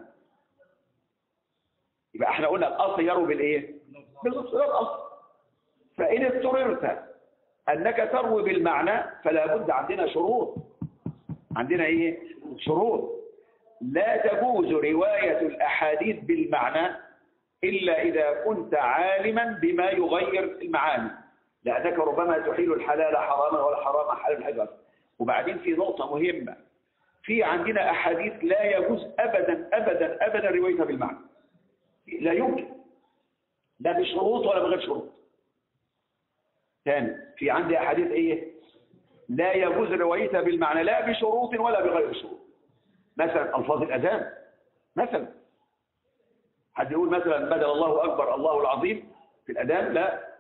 Speaker 1: يبقى احنا قلنا الأصل يروي بالإيه؟ بالظبط ده الأصل فإن اضطررت أنك تروي بالمعنى فلا بد عندنا شروط عندنا إيه؟ شروط لا تجوز رواية الأحاديث بالمعنى إلا إذا كنت عالما بما يغير المعاني لأنك ربما تحيل الحلال حراما والحرام حلال حلال وبعدين في نقطة مهمة في عندنا أحاديث لا يجوز أبدا أبدا أبدا روايتها بالمعنى لا يمكن لا بشروط ولا بغير شروط ثاني في عندي أحاديث إيه لا يجوز روايتها بالمعنى لا بشروط ولا بغير شروط مثلا ألفاظ الأذان مثلا حد يقول مثلا بدل الله أكبر الله العظيم في الأذان لا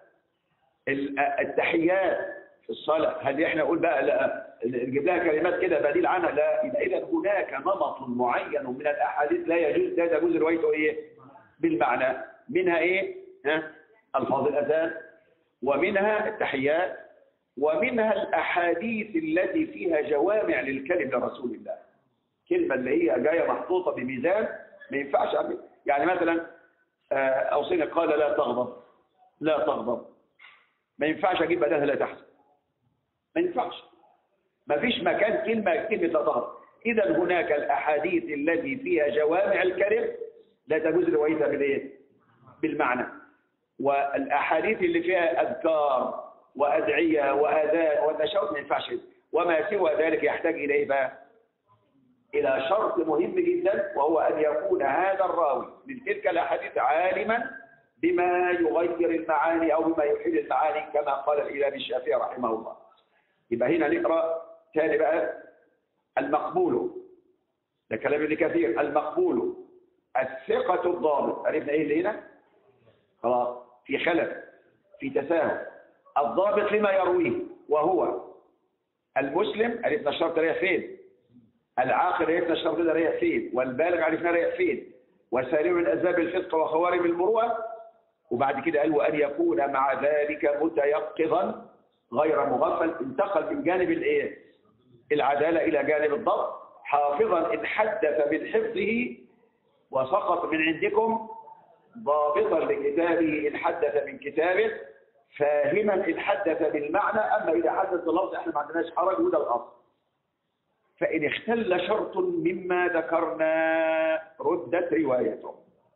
Speaker 1: التحيات في الصلاة هل احنا نقول بقى لا نجيب لها كلمات كده بديل عنها لا يبقى اذا هناك نمط معين من الاحاديث لا يجوز لا تجوز روايته ايه بالمعنى منها ايه ها الفاظ الاذان ومنها التحيات ومنها الاحاديث التي فيها جوامع للكلم لرسول الله كلمه اللي هي جايه محطوطه بميزان ما ينفعش أعمل. يعني مثلا اوصينا قال لا تغضب لا تغضب ما ينفعش اجيب بدلها لا تحزن ما ينفعش ما فيش مكان كلمة كلمة لا تغضب إذا هناك الأحاديث التي فيها جوامع الكلم لا تجوز روايتها بالإيه؟ بالمعنى والأحاديث اللي فيها أذكار وأدعية وأذان والنشاط ما ينفعش وما سوى ذلك يحتاج إلى إيه بقى؟ إلى شرط مهم جدا وهو أن يكون هذا الراوي من تلك الأحاديث عالما بما يغير المعاني أو بما يحيل المعاني كما قال الإمام الشافعي رحمه الله يبقى هنا نقرأ ثاني بقى المقبول ده كلام ابن كثير المقبول الثقة الضابط عرفنا ايه اللي هنا خلاص في خلف في تساهل الضابط لما يرويه وهو المسلم عرفنا الشرط رايح فين العاقل عرفنا الشرط ده رايح فين والبالغ عرفنا رايح فين وسالم من اسباب الفسق وخوارم المروءه وبعد كده قال وان يكون مع ذلك متيقظا غير مغفل انتقل من جانب الايه العدالة إلى جانب الضبط حافظا إن حدث من حفظه وسقط من عندكم ضابطا لكتابه إن حدث من كتابه فاهما إن حدث بالمعنى أما إذا حدث اللفظ إحنا ما عندناش حرج وده الأصل فإن اختل شرط مما ذكرنا ردت روايته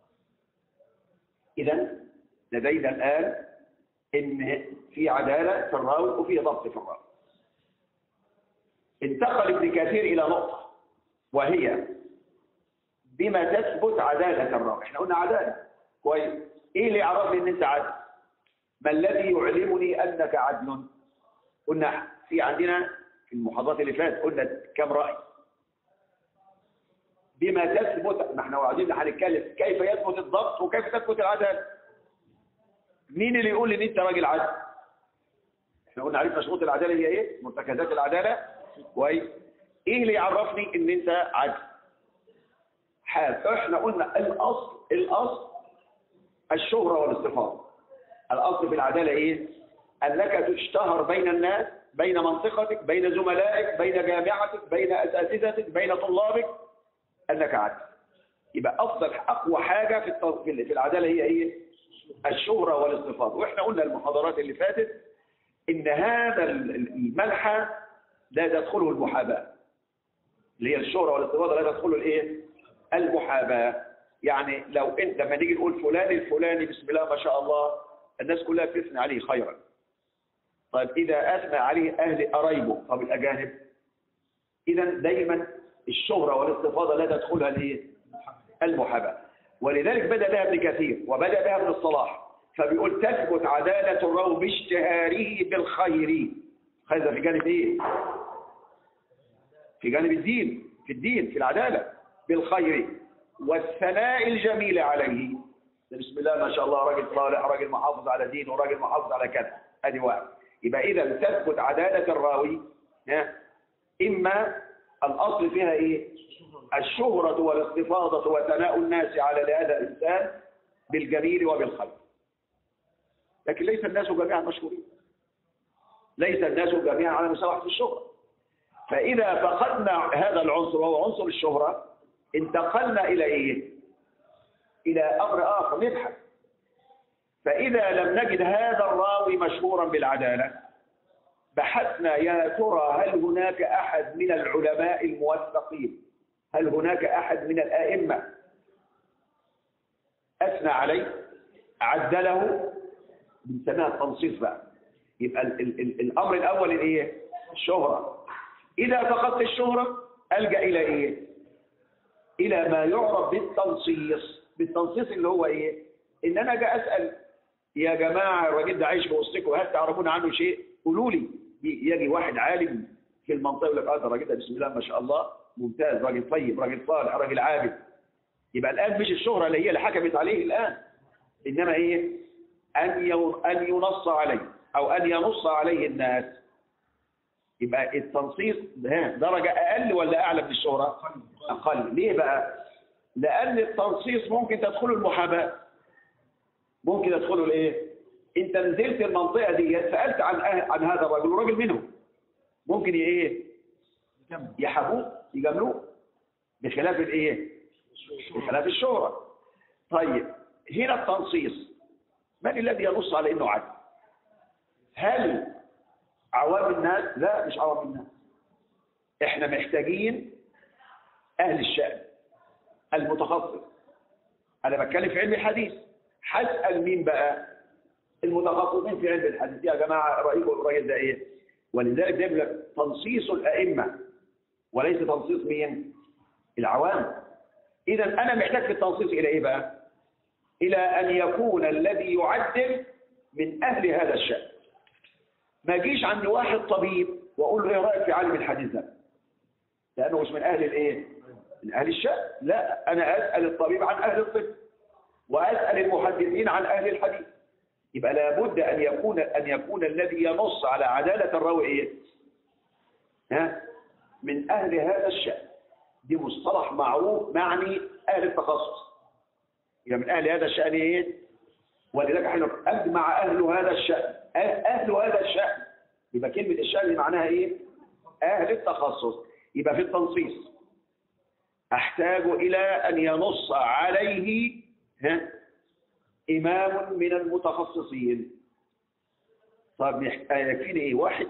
Speaker 1: إذا لدينا الآن إن في عدالة في الراوي وفي ضبط في الراوي انتقل ابن كثير إلى نقطة وهي بما تثبت عدالة الراوي احنا قلنا عدالة كويس ايه اللي يعرفني ان انت عدل ما الذي يعلمني انك عدل قلنا في عندنا في المحاضرات اللي فاتت قلنا كم رأي بما تثبت ما احنا وعدين هنتكلم كيف يثبت الضبط وكيف تثبت العدالة مين اللي يقول ان انت راجل عدل احنا قلنا عرفنا شروط العدالة هي ايه مرتكزات العدالة كويس ايه اللي يعرفني ان انت عدل حال احنا قلنا الاصل الاصل الشهرة والاستفاضة الاصل في العدالة ايه انك تشتهر بين الناس بين منطقتك بين زملائك بين جامعتك بين اساتذتك بين طلابك انك عدل يبقى افضل اقوى حاجة في الت- في العدالة هي ايه الشهرة والاستفاضة واحنا قلنا المحاضرات اللي فاتت ان هذا المنحى لا تدخله المحاباة اللي هي الشهرة والاستفاضة لا تدخله الايه المحاباة يعني لو انت لما نيجي نقول فلان الفلاني بسم الله ما شاء الله الناس كلها بتثني عليه خيرا طيب اذا اثنى عليه اهل قرايبه طب الاجانب اذا دايما الشهرة والاستفاضة لا تدخلها الايه المحاباة ولذلك بدأ بها ابن كثير وبدأ بها ابن الصلاح فبيقول تثبت عدالة الراوي باشتهاره بالخير هذا في جانب ايه في جانب الدين في الدين في العدالة بالخير والثناء الجميل عليه بسم الله ما شاء الله راجل صالح راجل محافظ على دين وراجل محافظ على كذا ادي واحد يبقى اذا تثبت عدالة الراوي ها اما الاصل فيها ايه الشهرة والاستفاضة وثناء الناس على هذا الانسان بالجميل وبالخير لكن ليس الناس جميعا مشهورين ليس الناس جميعا على مساواة في الشهرة فإذا فقدنا هذا العنصر وهو عنصر الشهرة انتقلنا إلى إيه؟ إلى أمر آخر نبحث فإذا لم نجد هذا الراوي مشهورا بالعدالة بحثنا يا ترى هل هناك أحد من العلماء الموثقين هل هناك أحد من الآئمة أثنى عليه عدله بنسميها التنصيص بقى يبقى ال ال ال الأمر الأول الإيه؟ الشهرة إذا فقدت الشهرة ألجأ إلى إيه؟ إلى ما يعرف بالتنصيص بالتنصيص اللي هو إيه؟ إن أنا أجي أسأل يا جماعة الراجل ده عايش في وسطكم هل تعرفون عنه شيء؟ قولوا لي يجي واحد عالم في المنطقة يقول لك آه ده الراجل ده بسم الله ما شاء الله ممتاز راجل طيب راجل صالح راجل عابد يبقى الآن مش الشهرة اللي هي اللي حكمت عليه الآن إنما إيه؟ أن أن ينص عليه أو أن ينص عليه الناس يبقى التنصيص درجة أقل ولا أعلى من الشهرة أقل ليه بقى لأن التنصيص ممكن تدخله المحاباة ممكن تدخله الإيه أنت نزلت المنطقة دي سألت عن أه... عن هذا الرجل وراجل منهم ممكن إيه يحبوه يجاملوه بخلاف الإيه بخلاف الشهرة طيب هنا التنصيص من الذي ينص على إنه عدل هل عوام الناس لا مش عوام الناس احنا محتاجين اهل الشأن المتخصص انا بتكلم في علم الحديث هسأل مين بقى المتخصصين في علم الحديث يا جماعة رأيكم الراجل ده ايه ولذلك ده لك تنصيص الأئمة وليس تنصيص مين العوام اذا انا محتاج في التنصيص الى ايه بقى الى ان يكون الذي يعدل من اهل هذا الشأن ما جيش عند واحد طبيب واقول له ايه رايك في عالم الحديث ده لانه مش من اهل الايه من اهل الشأن لا انا اسال الطبيب عن اهل الطب واسال المحدثين عن اهل الحديث يبقى لابد ان يكون ان يكون الذي ينص على عداله الراوي ايه ها من اهل هذا الشأن دي مصطلح معروف معني اهل التخصص يبقى من اهل هذا الشأن ايه ولذلك احنا اجمع اهل هذا الشأن أهل هذا الشأن يبقى كلمة الشأن معناها إيه؟ أهل التخصص يبقى في التنصيص أحتاج إلى أن ينص عليه ها إمام من المتخصصين طب يكفيني إيه واحد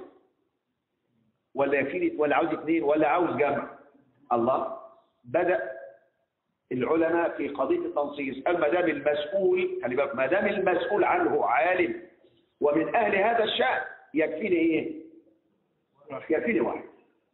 Speaker 1: ولا يكفيني ولا عاوز اثنين ولا عاوز جمع الله بدأ العلماء في قضية التنصيص أما دام المسؤول خلي بالك ما دام المسؤول عنه عالم ومن أهل هذا الشأن يكفيني إيه؟ يكفيني واحد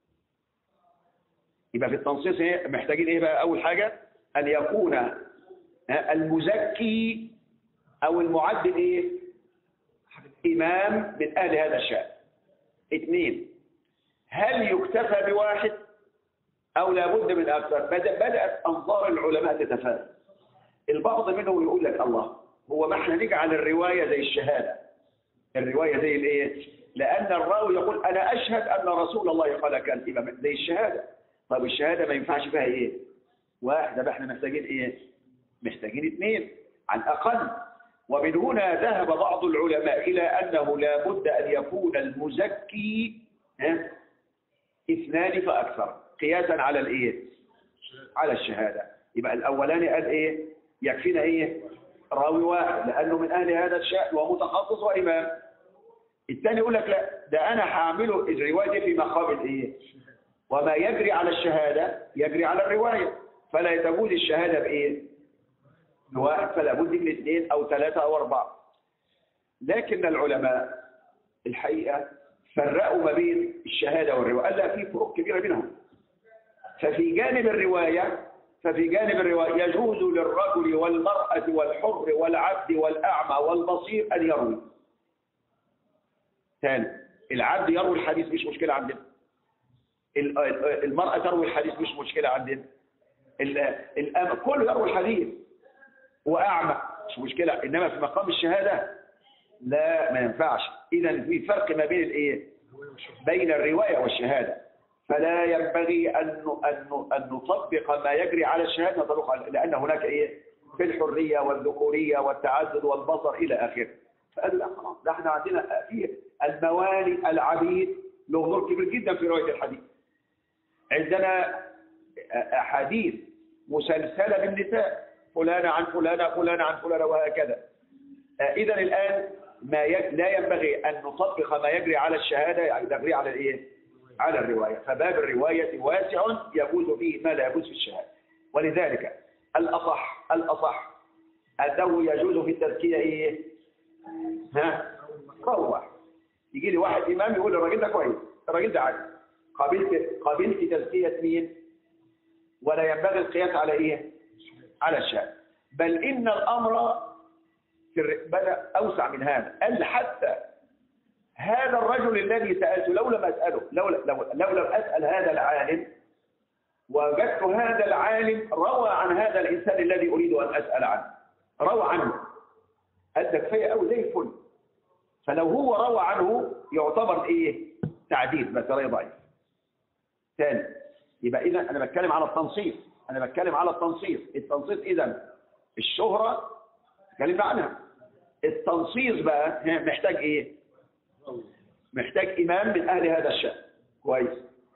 Speaker 1: يبقى في التنصيص إيه؟ محتاجين إيه بقى أول حاجة أن يكون المزكي أو المعدل إيه؟ إمام من أهل هذا الشأن اثنين هل يكتفى بواحد أو لابد من أكثر بدأت أنظار العلماء تتفاوت البعض منهم يقول لك الله هو ما احنا نجعل الرواية زي الشهادة الرواية زي الايه لأن الراوي يقول أنا أشهد أن رسول الله قال كان إمام زي الشهادة طب الشهادة ما ينفعش فيها إيه واحد يبقى احنا محتاجين ايه محتاجين اثنين على الاقل ومن هنا ذهب بعض العلماء الى انه لا بد ان يكون المزكي ها، اثنان فاكثر قياسا على الايه على الشهاده يبقى الاولاني قال ايه يكفينا ايه راوي واحد لانه من اهل هذا الشأن ومتخصص وامام الثاني يقول لك لا ده انا هعمله الروايه دي في مقام الايه وما يجري على الشهاده يجري على الروايه فلا تجوز الشهاده بايه بواحد فلا بد من اثنين او ثلاثه او اربعه لكن العلماء الحقيقه فرقوا ما بين الشهاده والروايه قال لا في فروق كبيره بينهم ففي جانب الروايه ففي جانب الروايه يجوز للرجل والمراه والحر والعبد والاعمى والبصير ان يروي ثاني العبد يروي الحديث مش مشكله عندنا ال- ال- المرأة تروي الحديث مش مشكلة عندنا ال- الأم كله يروي الحديث وأعمى مش مشكلة إنما في مقام الشهادة لا ما ينفعش إذا في فرق ما بين الإيه بين الرواية والشهادة فلا ينبغي أن ن- أن ن- أن نطبق ما يجري على الشهادة نطبق على- لأن هناك إيه في الحرية والذكورية والتعدد والبصر إلى آخره فقالوا لا خلاص ده احنا عندنا في الموالي العبيد له دور كبير جدا في رواية الحديث عندنا أحاديث مسلسلة بالنساء فلانة عن فلانة فلانة عن فلانة وهكذا إذا الآن ما يج... لا ينبغي أن نطبق ما يجري على الشهادة يعني يجري على الإيه؟ على الرواية فباب الرواية واسع يجوز فيه ما لا يجوز في الشهادة ولذلك الأصح الأصح أنه يجوز في التزكية إيه؟ ها؟ روح يجي لي واحد إمام يقول الراجل ده كويس الراجل ده عادي قابلت قابلت تزكية مين ولا ينبغي القياس على ايه على الشهادة بل ان الامر في الر- بدا اوسع من هذا قال حتى هذا الرجل الذي سالته لو لم اساله لو لو, لو لم اسال هذا العالم وجدت هذا العالم روى عن هذا الانسان الذي اريد ان اسال عنه روى عنه قال ده كفايه قوي زي الفل فلو هو روى عنه يعتبر ايه تعديل بس لا ضعيف ثاني يبقى اذا انا بتكلم على التنصيص انا بتكلم على التنصيص التنصيص اذا الشهرة اتكلمنا عنها التنصيص بقى ها، محتاج ايه محتاج امام من اهل هذا الشأن كويس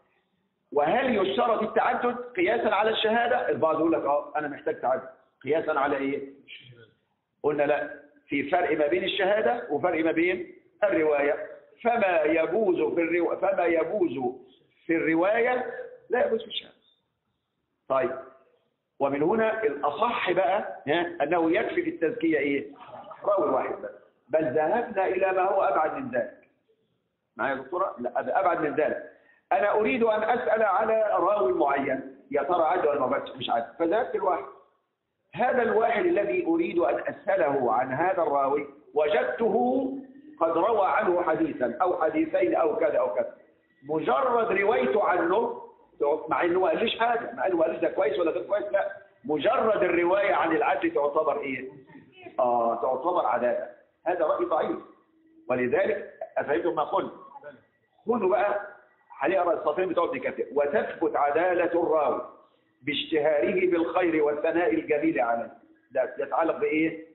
Speaker 1: وهل يشترط التعدد قياسا على الشهادة البعض يقول لك اه انا محتاج تعدد قياسا على ايه قلنا لا في فرق ما بين الشهادة وفرق ما بين الرواية فما يجوز في الرواية فما يجوز في الرواية لا يجوز في الشهادة طيب ومن هنا الأصح بقى ها، أنه يكفي في التزكية إيه راوي واحد بس بل ذهبنا إلى ما هو أبعد من ذلك معايا يا دكتورة لا هذا أبعد من ذلك أنا أريد أن أسأل على راوي معين يا ترى عاد ولا ما عادش؟ مش عاد فذهبت الواحد هذا الواحد الذي أريد أن أسأله عن هذا الراوي وجدته قد روى عنه حديثا أو حديثين أو كذا أو كذا مجرد روايته عنه مع انه ما قاليش حاجه مع انه ما قاليش ده كويس ولا ده كويس لا مجرد الروايه عن العدل تعتبر ايه اه تعتبر عداله هذا راي ضعيف ولذلك افهمتم ما قلت خذوا بقى هنقرا السطرين بتوع ابن كثير وتثبت عداله الراوي باشتهاره بالخير والثناء الجميل عليه ده يتعلق بايه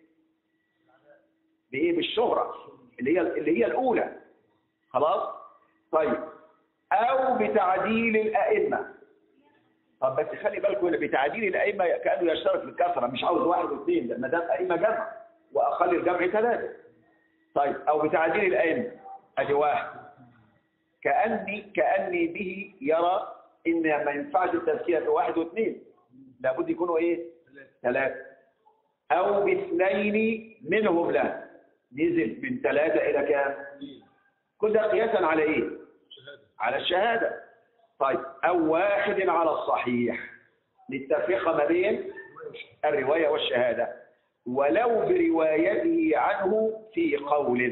Speaker 1: بايه بالشهره اللي هي اللي هي الاولى خلاص طيب او بتعديل الائمه طب بس خلي بالكم هنا بتعديل الائمه كانه يشترط في الكثره مش عاوز واحد واثنين ده ما دام ائمه جمع واقل الجمع ثلاثه طيب او بتعديل الائمه ادي واحد كاني كاني به يرى ان ما ينفعش التزكيه في واحد واثنين لابد يكونوا ايه ثلاثه او باثنين منهم له نزل من ثلاثه الى كام كل ده قياسا على ايه على الشهادة طيب أو واحد على الصحيح للتفرقة ما بين الرواية والشهادة ولو بروايته عنه في قول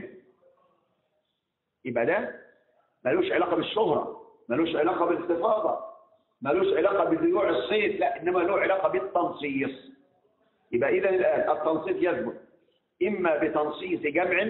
Speaker 1: يبقى ده ملوش علاقة بالشهرة ملوش علاقة بالاستفاضة ملوش علاقة بذيوع الصيد لا إنما له علاقة بالتنصيص يبقى إذا الآن التنصيص يثبت إما بتنصيص جمع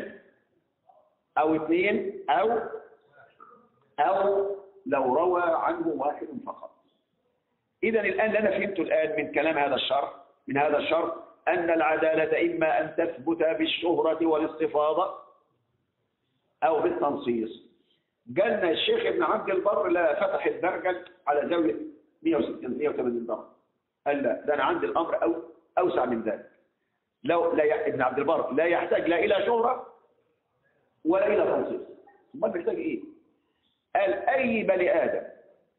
Speaker 1: أو اثنين أو أو لو روى عنه واحد فقط إذا الآن اللي أنا فهمته الآن من كلام هذا الشرح من هذا الشرح أن العدالة إما أن تثبت بالشهرة والاستفاضة أو بالتنصيص قالنا الشيخ ابن عبد البر لا فتح البرجل على زاوية 160 180 درجة قال لا ده أنا عندي الأمر أو أوسع من ذلك لو لا ي... ابن عبد البر لا يحتاج لا إلى شهرة ولا إلى تنصيص امال محتاج إيه؟ قال أي بني آدم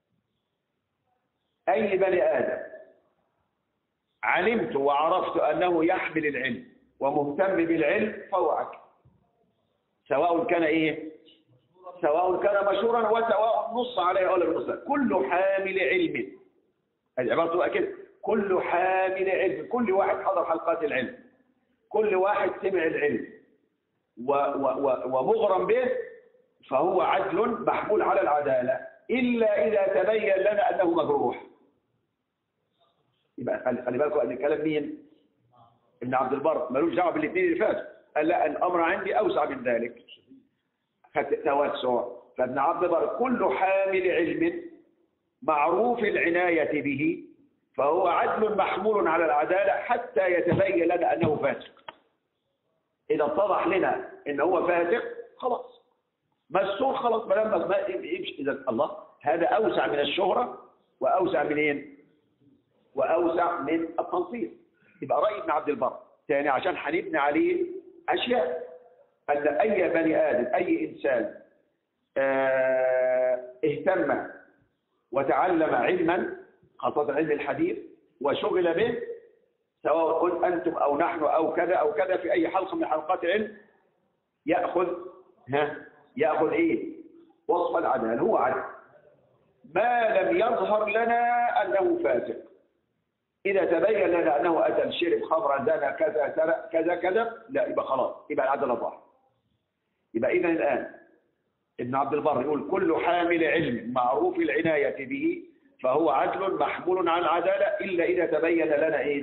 Speaker 1: أي بني آدم علمت وعرفت أنه يحمل العلم ومهتم بالعلم فهو عكس سواء كان إيه سواء كان مشهورا وسواء نص عليه أولا بالنص كل حامل علم هذه عبارة تبقى كده كل حامل علم كل واحد حضر حلقات العلم كل واحد سمع العلم و و و ومغرم به فهو عدل محمول على العدالة إلا إذا تبين لنا أنه مجروح يبقى خلي خلي بالكم ان كلام مين ابن عبد البر ملوش دعوه بالاثنين اللي فاتوا قال لا الامر عندي اوسع من ذلك توسع فابن عبد البر كل حامل علم معروف العنايه به فهو عدل محمول على العداله حتى يتبين لنا انه فاسق اذا اتضح لنا ان هو فاسق خلاص مستور خلاص ما لما ما يمشي اذا الله هذا اوسع من الشهره واوسع منين وأوسع من التنصيص يبقى رأي ابن عبد البر ثاني عشان هنبني عليه أشياء أن أي بني آدم أي إنسان اه اهتم وتعلم علما خاصة علم الحديث وشغل به سواء قلت أنتم أو نحن أو كذا أو كذا في أي حلقة من حلقات العلم يأخذ ها يأخذ إيه وصف العدالة هو عدل ما لم يظهر لنا أنه فاسق إذا تبين لنا أنه أتى شرب خمرا زنى كذا سرق كذا كذا لا يبقى خلاص يبقى العدل ظاهر يبقى إذا الآن ابن عبد البر يقول كل حامل علم معروف العناية به فهو عدل محمول على العدالة إلا إذا تبين لنا إيه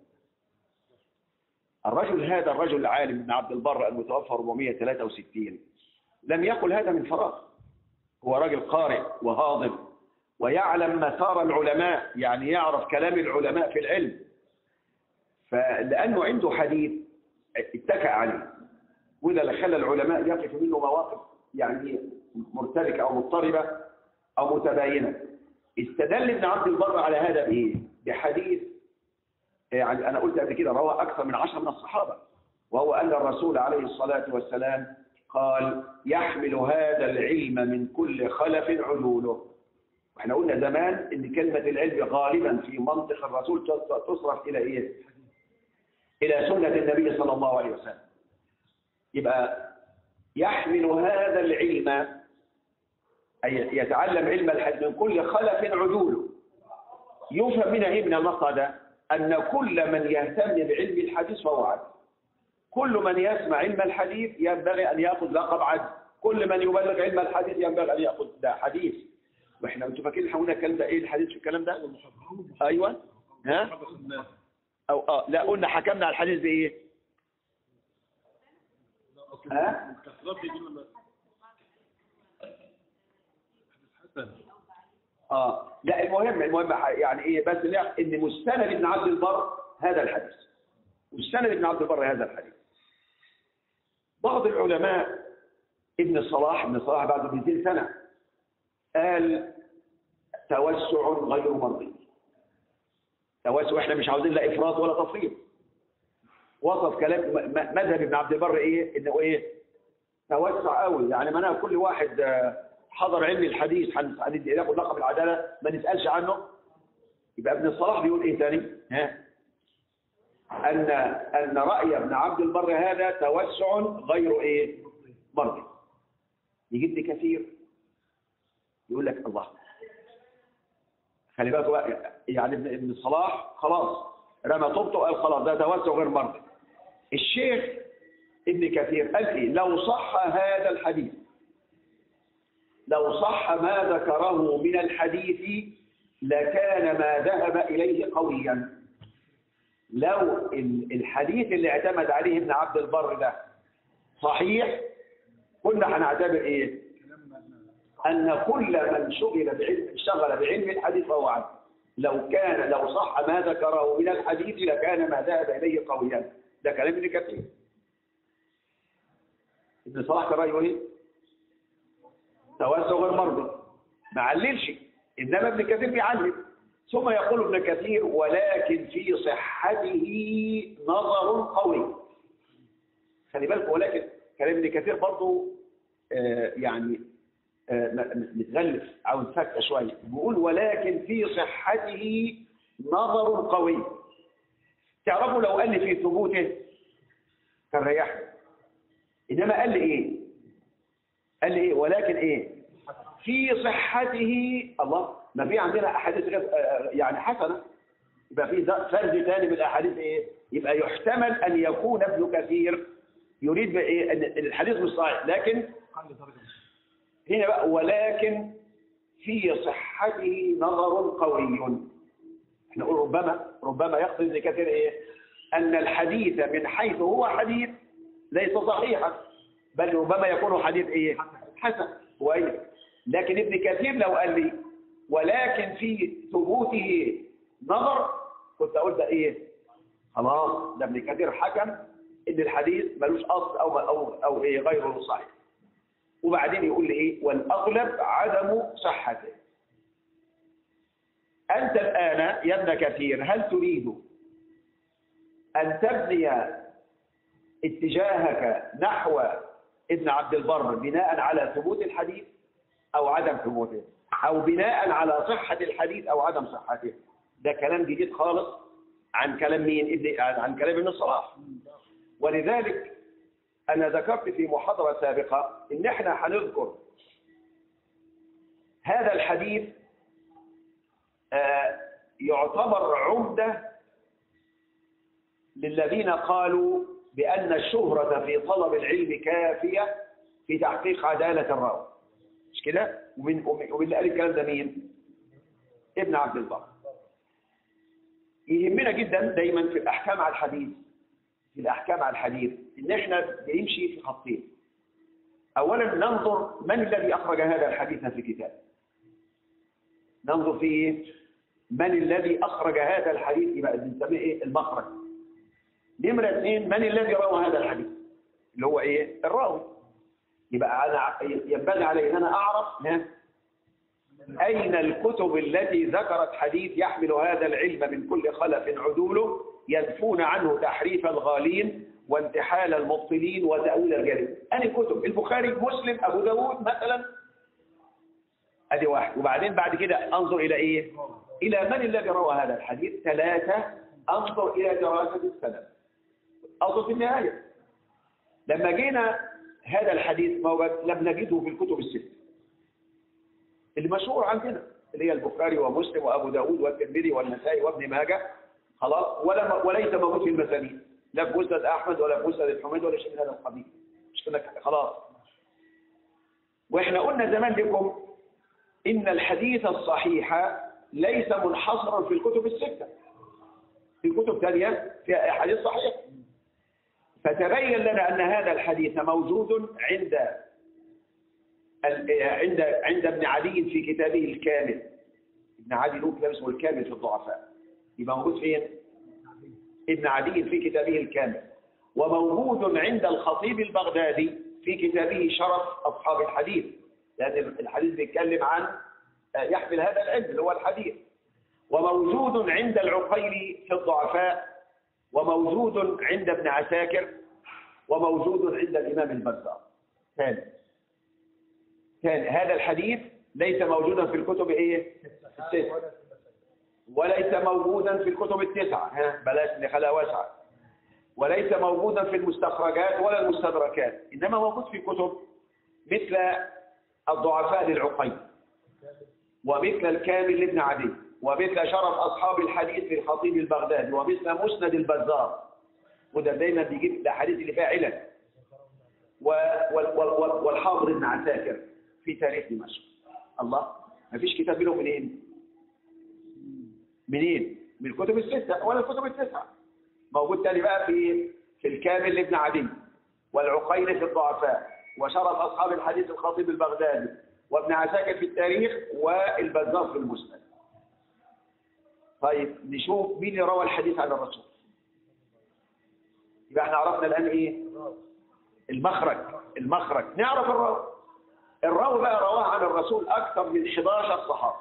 Speaker 1: الرجل هذا الرجل العالم ابن عبد البر المتوفى 463 لم يقل هذا من فراغ هو راجل قارئ وهاضم ويعلم مسار العلماء يعني يعرف كلام العلماء في العلم فلأنه عنده حديث اتكأ عليه وإذا خلى العلماء يقف منه مواقف يعني مرتبكة أو مضطربة أو متباينة استدل ابن عبد البر على هذا بإيه؟ بحديث يعني أنا قلت قبل كده روى أكثر من عشر من الصحابة وهو أن الرسول عليه الصلاة والسلام قال يحمل هذا العلم من كل خلف عدوله واحنا قلنا زمان ان كلمة العلم غالبا في منطق الرسول تصرف الى ايه الى سنة النبي صلى الله عليه وسلم يبقى يحمل هذا العلم أي يتعلم علم الحديث من كل خلف عدول يفهم من ابن مقدة أن كل من يهتم بعلم الحديث فهو عدل كل من يسمع علم الحديث ينبغي أن يأخذ لقب عدل كل من يبلغ علم الحديث ينبغي أن يأخذ ده حديث واحنا انتوا فاكرين احنا قلنا الكلام ده ايه الحديث في الكلام ده ايوه ها او اه لا قلنا حكمنا على الحديث بايه ها اه لا المهم المهم يعني ايه بس لا ان مستند ابن عبد البر هذا الحديث مستند ابن عبد البر هذا الحديث بعض العلماء ابن صلاح ابن صلاح بعد 200 سنه قال توسع غير مرضي توسع احنا مش عاوزين لا افراط ولا تفريط وصف كلام مذهب ابن عبد البر ايه انه ايه توسع قوي يعني معناها كل واحد حضر علم الحديث هناخد لقب العداله ما نسالش عنه يبقى ابن الصلاح بيقول ايه ثاني ها ان ان راي ابن عبد البر هذا توسع غير ايه مرضي يجي ابن كثير يقول لك الله خلي بالك يعني ابن ابن الصلاح خلاص رمى طوبته وقال خلاص ده توسع غير مرضي الشيخ ابن كثير قال ايه لو صح هذا الحديث لو صح ما ذكره من الحديث لكان ما ذهب إليه قويا لو الحديث اللي اعتمد عليه ابن عبد البر ده صحيح كنا هنعتبر ايه أن كل من شغل بعلم شغل بعلم الحديث فهو عبد لو كان لو صح ما ذكره من الحديث لكان ما ذهب إليه قويا ده كلام ابن كثير ابن صلاح كان رأيه ايه؟ توسع غير مرضي ما عللش إنما ابن كثير بيعلل ثم يقول ابن كثير ولكن في صحته نظر قوي خلي بالك ولكن كلام ابن كثير برضه آه يعني آه متغلف او متفكه شويه بيقول ولكن في صحته نظر قوي تعرفوا لو قال لي في ثبوته كان ريحني انما قال لي ايه قال لي ايه ولكن ايه في صحته الله ما في عندنا احاديث يعني حسنه يبقى في فرد ثاني من الاحاديث ايه يبقى يحتمل ان يكون ابن كثير يريد بايه ان الحديث مش صحيح لكن هنا بقى ولكن في صحته نظر قوي احنا نقول ربما ربما يقصد ابن كثير ايه ان الحديث من حيث هو حديث ليس صحيحا بل ربما يكون حديث ايه حسن كويس لكن ابن كثير لو قال لي ولكن في ثبوته نظر كنت اقول ده ايه خلاص ده ابن كثير حكم ان الحديث ملوش اصل او او او ايه غير صحيح وبعدين يقول لي ايه والاغلب عدم صحته انت الان يا ابن كثير هل تريد ان تبني اتجاهك نحو ابن عبد البر بناء على ثبوت الحديث او عدم ثبوته او بناء على صحة الحديث او عدم صحته ده كلام جديد خالص عن كلام مين ابن عن كلام ابن الصلاح ولذلك انا ذكرت في محاضرة سابقة ان احنا هنذكر هذا الحديث آه يعتبر عمدة للذين قالوا بأن الشهرة في طلب العلم كافية في تحقيق عدالة الراوي مش كده ومن ومن اللي قال الكلام ده مين ابن عبد البر يهمنا جدا دايما في الاحكام على الحديث في الاحكام على الحديث ان احنا بنمشي في خطين اولا ننظر من الذي اخرج هذا الحديث في كتابه ننظر في من الذي اخرج هذا الحديث يبقى بنسميه ايه المخرج نمره اثنين من الذي روى هذا الحديث اللي هو ايه الراوي يبقى أنا ينبغي علي أن أنا أعرف أين الكتب التي ذكرت حديث يحمل هذا العلم من كل خلف عدوله ينفون عنه تحريف الغالين وانتحال المبطلين وتأويل الجريم أنا كتب البخاري مسلم أبو داود مثلا أدي واحد وبعدين بعد كده أنظر إلى إيه إلى من الذي روى هذا الحديث ثلاثة أنظر إلى دراسة السند أنظر في النهاية لما جينا هذا الحديث موجود لم نجده في الكتب الست المشهور عندنا اللي هي البخاري ومسلم وابو داود والترمذي والنسائي وابن ماجه خلاص ولا وليس موجود في المسانيد لا في مسند احمد ولا في مسند الحميد ولا شيء من هذا القبيل مش كده خلاص واحنا قلنا زمان لكم ان الحديث الصحيح ليس منحصرا في الكتب السته في كتب ثانيه فيها احاديث صحيحه فتبين لنا أن هذا الحديث موجود عند عند عند ابن عدي في كتابه الكامل ابن عدي له كتاب اسمه الكامل في الضعفاء يبقى موجود فين؟ ابن عدي في كتابه الكامل وموجود عند الخطيب البغدادي في كتابه شرف أصحاب الحديث لأن الحديث بيتكلم عن يحمل هذا العلم اللي هو الحديث وموجود عند العقيلي في الضعفاء وموجود عند ابن عساكر وموجود عند الإمام البزار ثاني ثاني هذا الحديث ليس موجودا في الكتب ايه التسعة وليس موجودا في الكتب التسعة ها بلاش نخليها واسعة وليس موجودا في المستخرجات ولا المستدركات إنما موجود في كتب مثل الضعفاء للعقيل ومثل الكامل لابن عدي ومثل شرف أصحاب الحديث في الخطيب البغدادي ومثل مسند البزار وده دايما بيجيب الأحاديث اللي فيها علل والحافظ ابن عساكر في تاريخ دمشق الله ما فيش كتاب له منين منين من الكتب الستة ولا الكتب التسعة موجود تاني بقى في في الكامل لابن عدي والعقيل في الضعفاء وشرف أصحاب الحديث الخطيب البغدادي وابن عساكر في التاريخ والبزار في المسند طيب نشوف مين اللي روى الحديث عن الرسول يبقى احنا عرفنا الآن ايه المخرج المخرج نعرف الراوي الراوي بقى رواه عن الرسول أكثر من 11 صحابي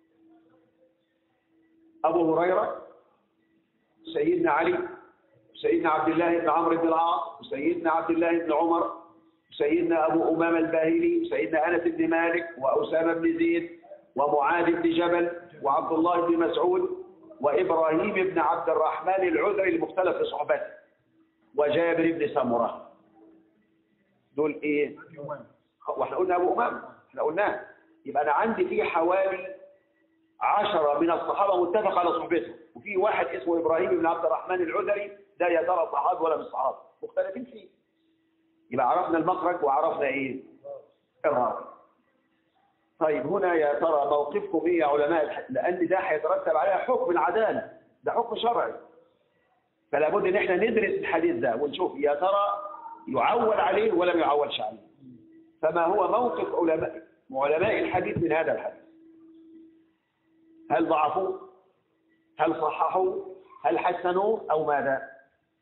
Speaker 1: أبو هريرة سيدنا علي سيدنا عبد الله بن عمرو بن العاص وسيدنا عبد الله بن عمر وسيدنا أبو أمامة الباهلي وسيدنا أنس بن مالك وأسامة بن زيد ومعاذ بن جبل وعبد الله بن مسعود وإبراهيم بن عبد الرحمن العذري المختلف في صحبته وجابر بن سمرة دول إيه؟ واحنا قلنا أبو أمامة احنا قلناه يبقى أنا عندي في حوالي عشرة من الصحابة متفق على صحبته وفي واحد اسمه إبراهيم بن عبد الرحمن العذري ده يا ترى صحابي ولا مش صحابي مختلفين فيه يبقى عرفنا المخرج وعرفنا ايه الراوي طيب هنا يا ترى موقفكم ايه يا علماء الح... لان ده هيترتب عليها حكم العداله ده حكم شرعي فلا بد ان احنا ندرس الحديث ده ونشوف يا ترى يعول عليه ولا ما يعولش عليه فما هو موقف علماء علماء الحديث من هذا الحديث هل ضعفوه هل صححوه هل حسنوه او ماذا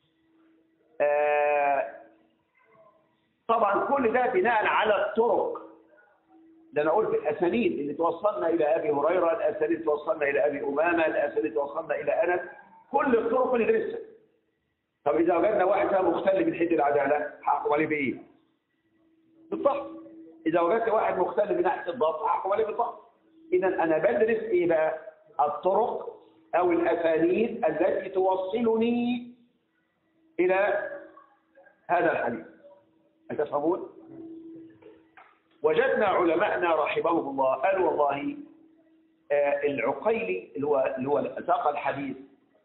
Speaker 1: آه طبعا كل ده بناء على الطرق ده انا قلت الاسانيد اللي توصلنا الى ابي هريره الاسانيد اللي توصلنا الى ابي امامه الاسانيد اللي توصلنا الى انس كل الطرق اللي ندرسها طب اذا وجدنا واحد فيها مختل من حيث العداله هحكم عليه بايه بالضبط اذا وجدت واحد مختل من ناحيه الضبط هحكم عليه بالضبط اذا انا بدرس ايه بقى الطرق او الاسانيد التي توصلني الى هذا الحديث أتفهمون؟ وجدنا علماءنا رحمهم الله قالوا والله آه العقيلي اللي هو اللي هو ساق الحديث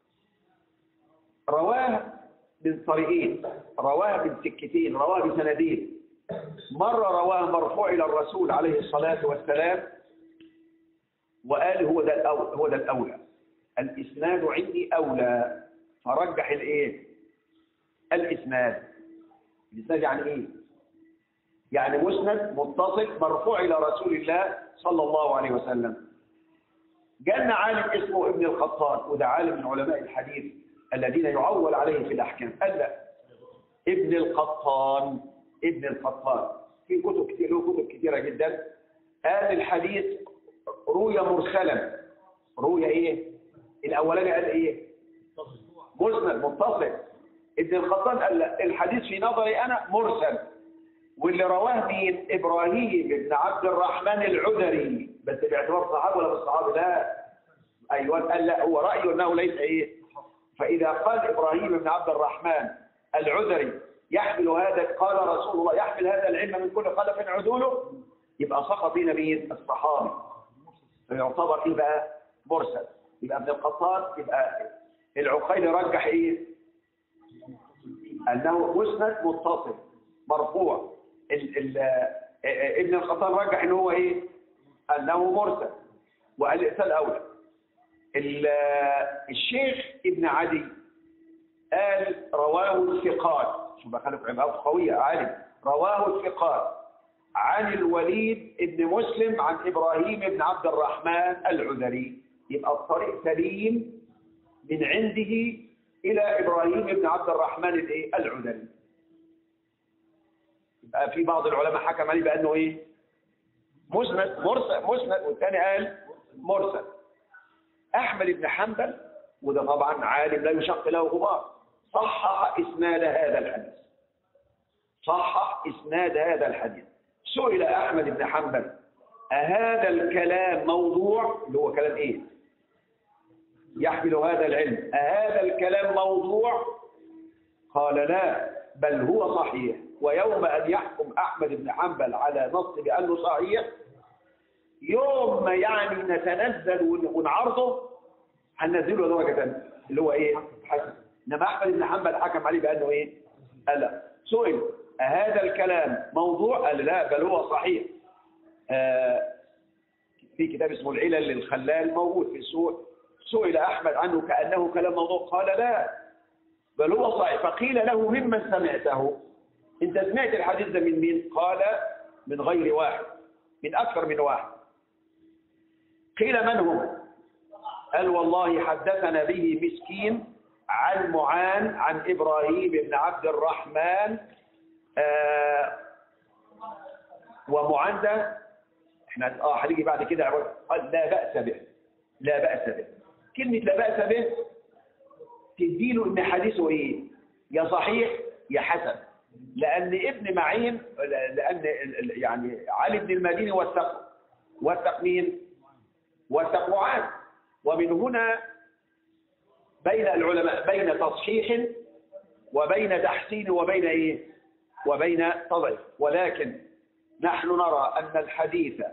Speaker 1: رواه من طريقين رواه من سكتين رواه بسندين مرة رواه مرفوع إلى الرسول عليه الصلاة والسلام وقال هو ده الأولى هو ده الأولى الإسناد عندي أولى فرجح الإيه؟ الإسناد الإسناد يعني إيه؟ يعني مسند متصل مرفوع إلى رسول الله صلى الله عليه وسلم جاءنا عالم اسمه ابن القطان وده عالم من علماء الحديث الذين يعول عليه في الأحكام قال لا ابن القطان ابن القطان في كتب كتير له كتب كثيرة جدا قال الحديث روي مرسلا روي ايه الاولاني قال ايه مسند متصل ابن القطان قال لا الحديث في نظري انا مرسل واللي رواه مين ابراهيم بن عبد الرحمن العذري بس باعتبار صحابي ولا مش صحابي لا ايوه قال لا هو رايه انه ليس ايه فاذا قال ابراهيم بن عبد الرحمن العذري يحمل هذا قال رسول الله يحمل هذا العلم من كل خلف عدوله يبقى سقط بين مين الصحابي فيعتبر ايه بقى مرسل يبقى ابن القطان يبقى العقيل رجح ايه انه مسند متصل مرفوع ال ال ابن القطان رجح ان هو ايه انه مرسل وقال الارسال اولى الشيخ ابن عدي قال رواه الثقات شو بخلف عبارة قوية عالم رواه الثقات عن الوليد ابن مسلم عن إبراهيم بن عبد الرحمن العذري يبقى الطريق سليم من عنده إلى إبراهيم بن عبد الرحمن الايه العذري يبقى في بعض العلماء حكم عليه بأنه إيه مسند مرسل مسند والثاني قال مرسل أحمد بن حنبل وده طبعا عالم لا يشق له غبار صحح إسناد هذا الحديث صحح إسناد هذا الحديث سئل أحمد بن حنبل أهذا الكلام موضوع اللي هو كلام إيه يحمل هذا العلم أهذا الكلام موضوع قال لا بل هو صحيح ويوم أن يحكم أحمد بن حنبل على نص بأنه صحيح يوم ما يعني نتنزل ونعرضه هننزله درجة ثانيه اللي هو ايه حسن انما احمد بن حنبل حكم عليه بانه ايه قال لا سئل هذا الكلام موضوع قال لا بل هو صحيح آه في كتاب اسمه العلل للخلال موجود في السوق سئل احمد عنه كانه كلام موضوع قال لا بل هو صحيح فقيل له ممن سمعته انت سمعت الحديث ده من مين قال من غير واحد من اكثر من واحد قيل من هم قال والله حدثنا به مسكين عن معان عن إبراهيم بن عبد الرحمن آه ومعان ده احنا اه هنيجي بعد كده عبارة قال لا بأس به لا بأس به كلمة لا بأس به تديله ان حديثه ايه يا صحيح يا حسن لأن ابن معين لأن ال- ال- يعني علي بن المديني وثق وثق مين وثق معان ومن هنا بين العلماء بين تصحيح وبين تحسين وبين ايه وبين تضعيف ولكن نحن نرى أن الحديث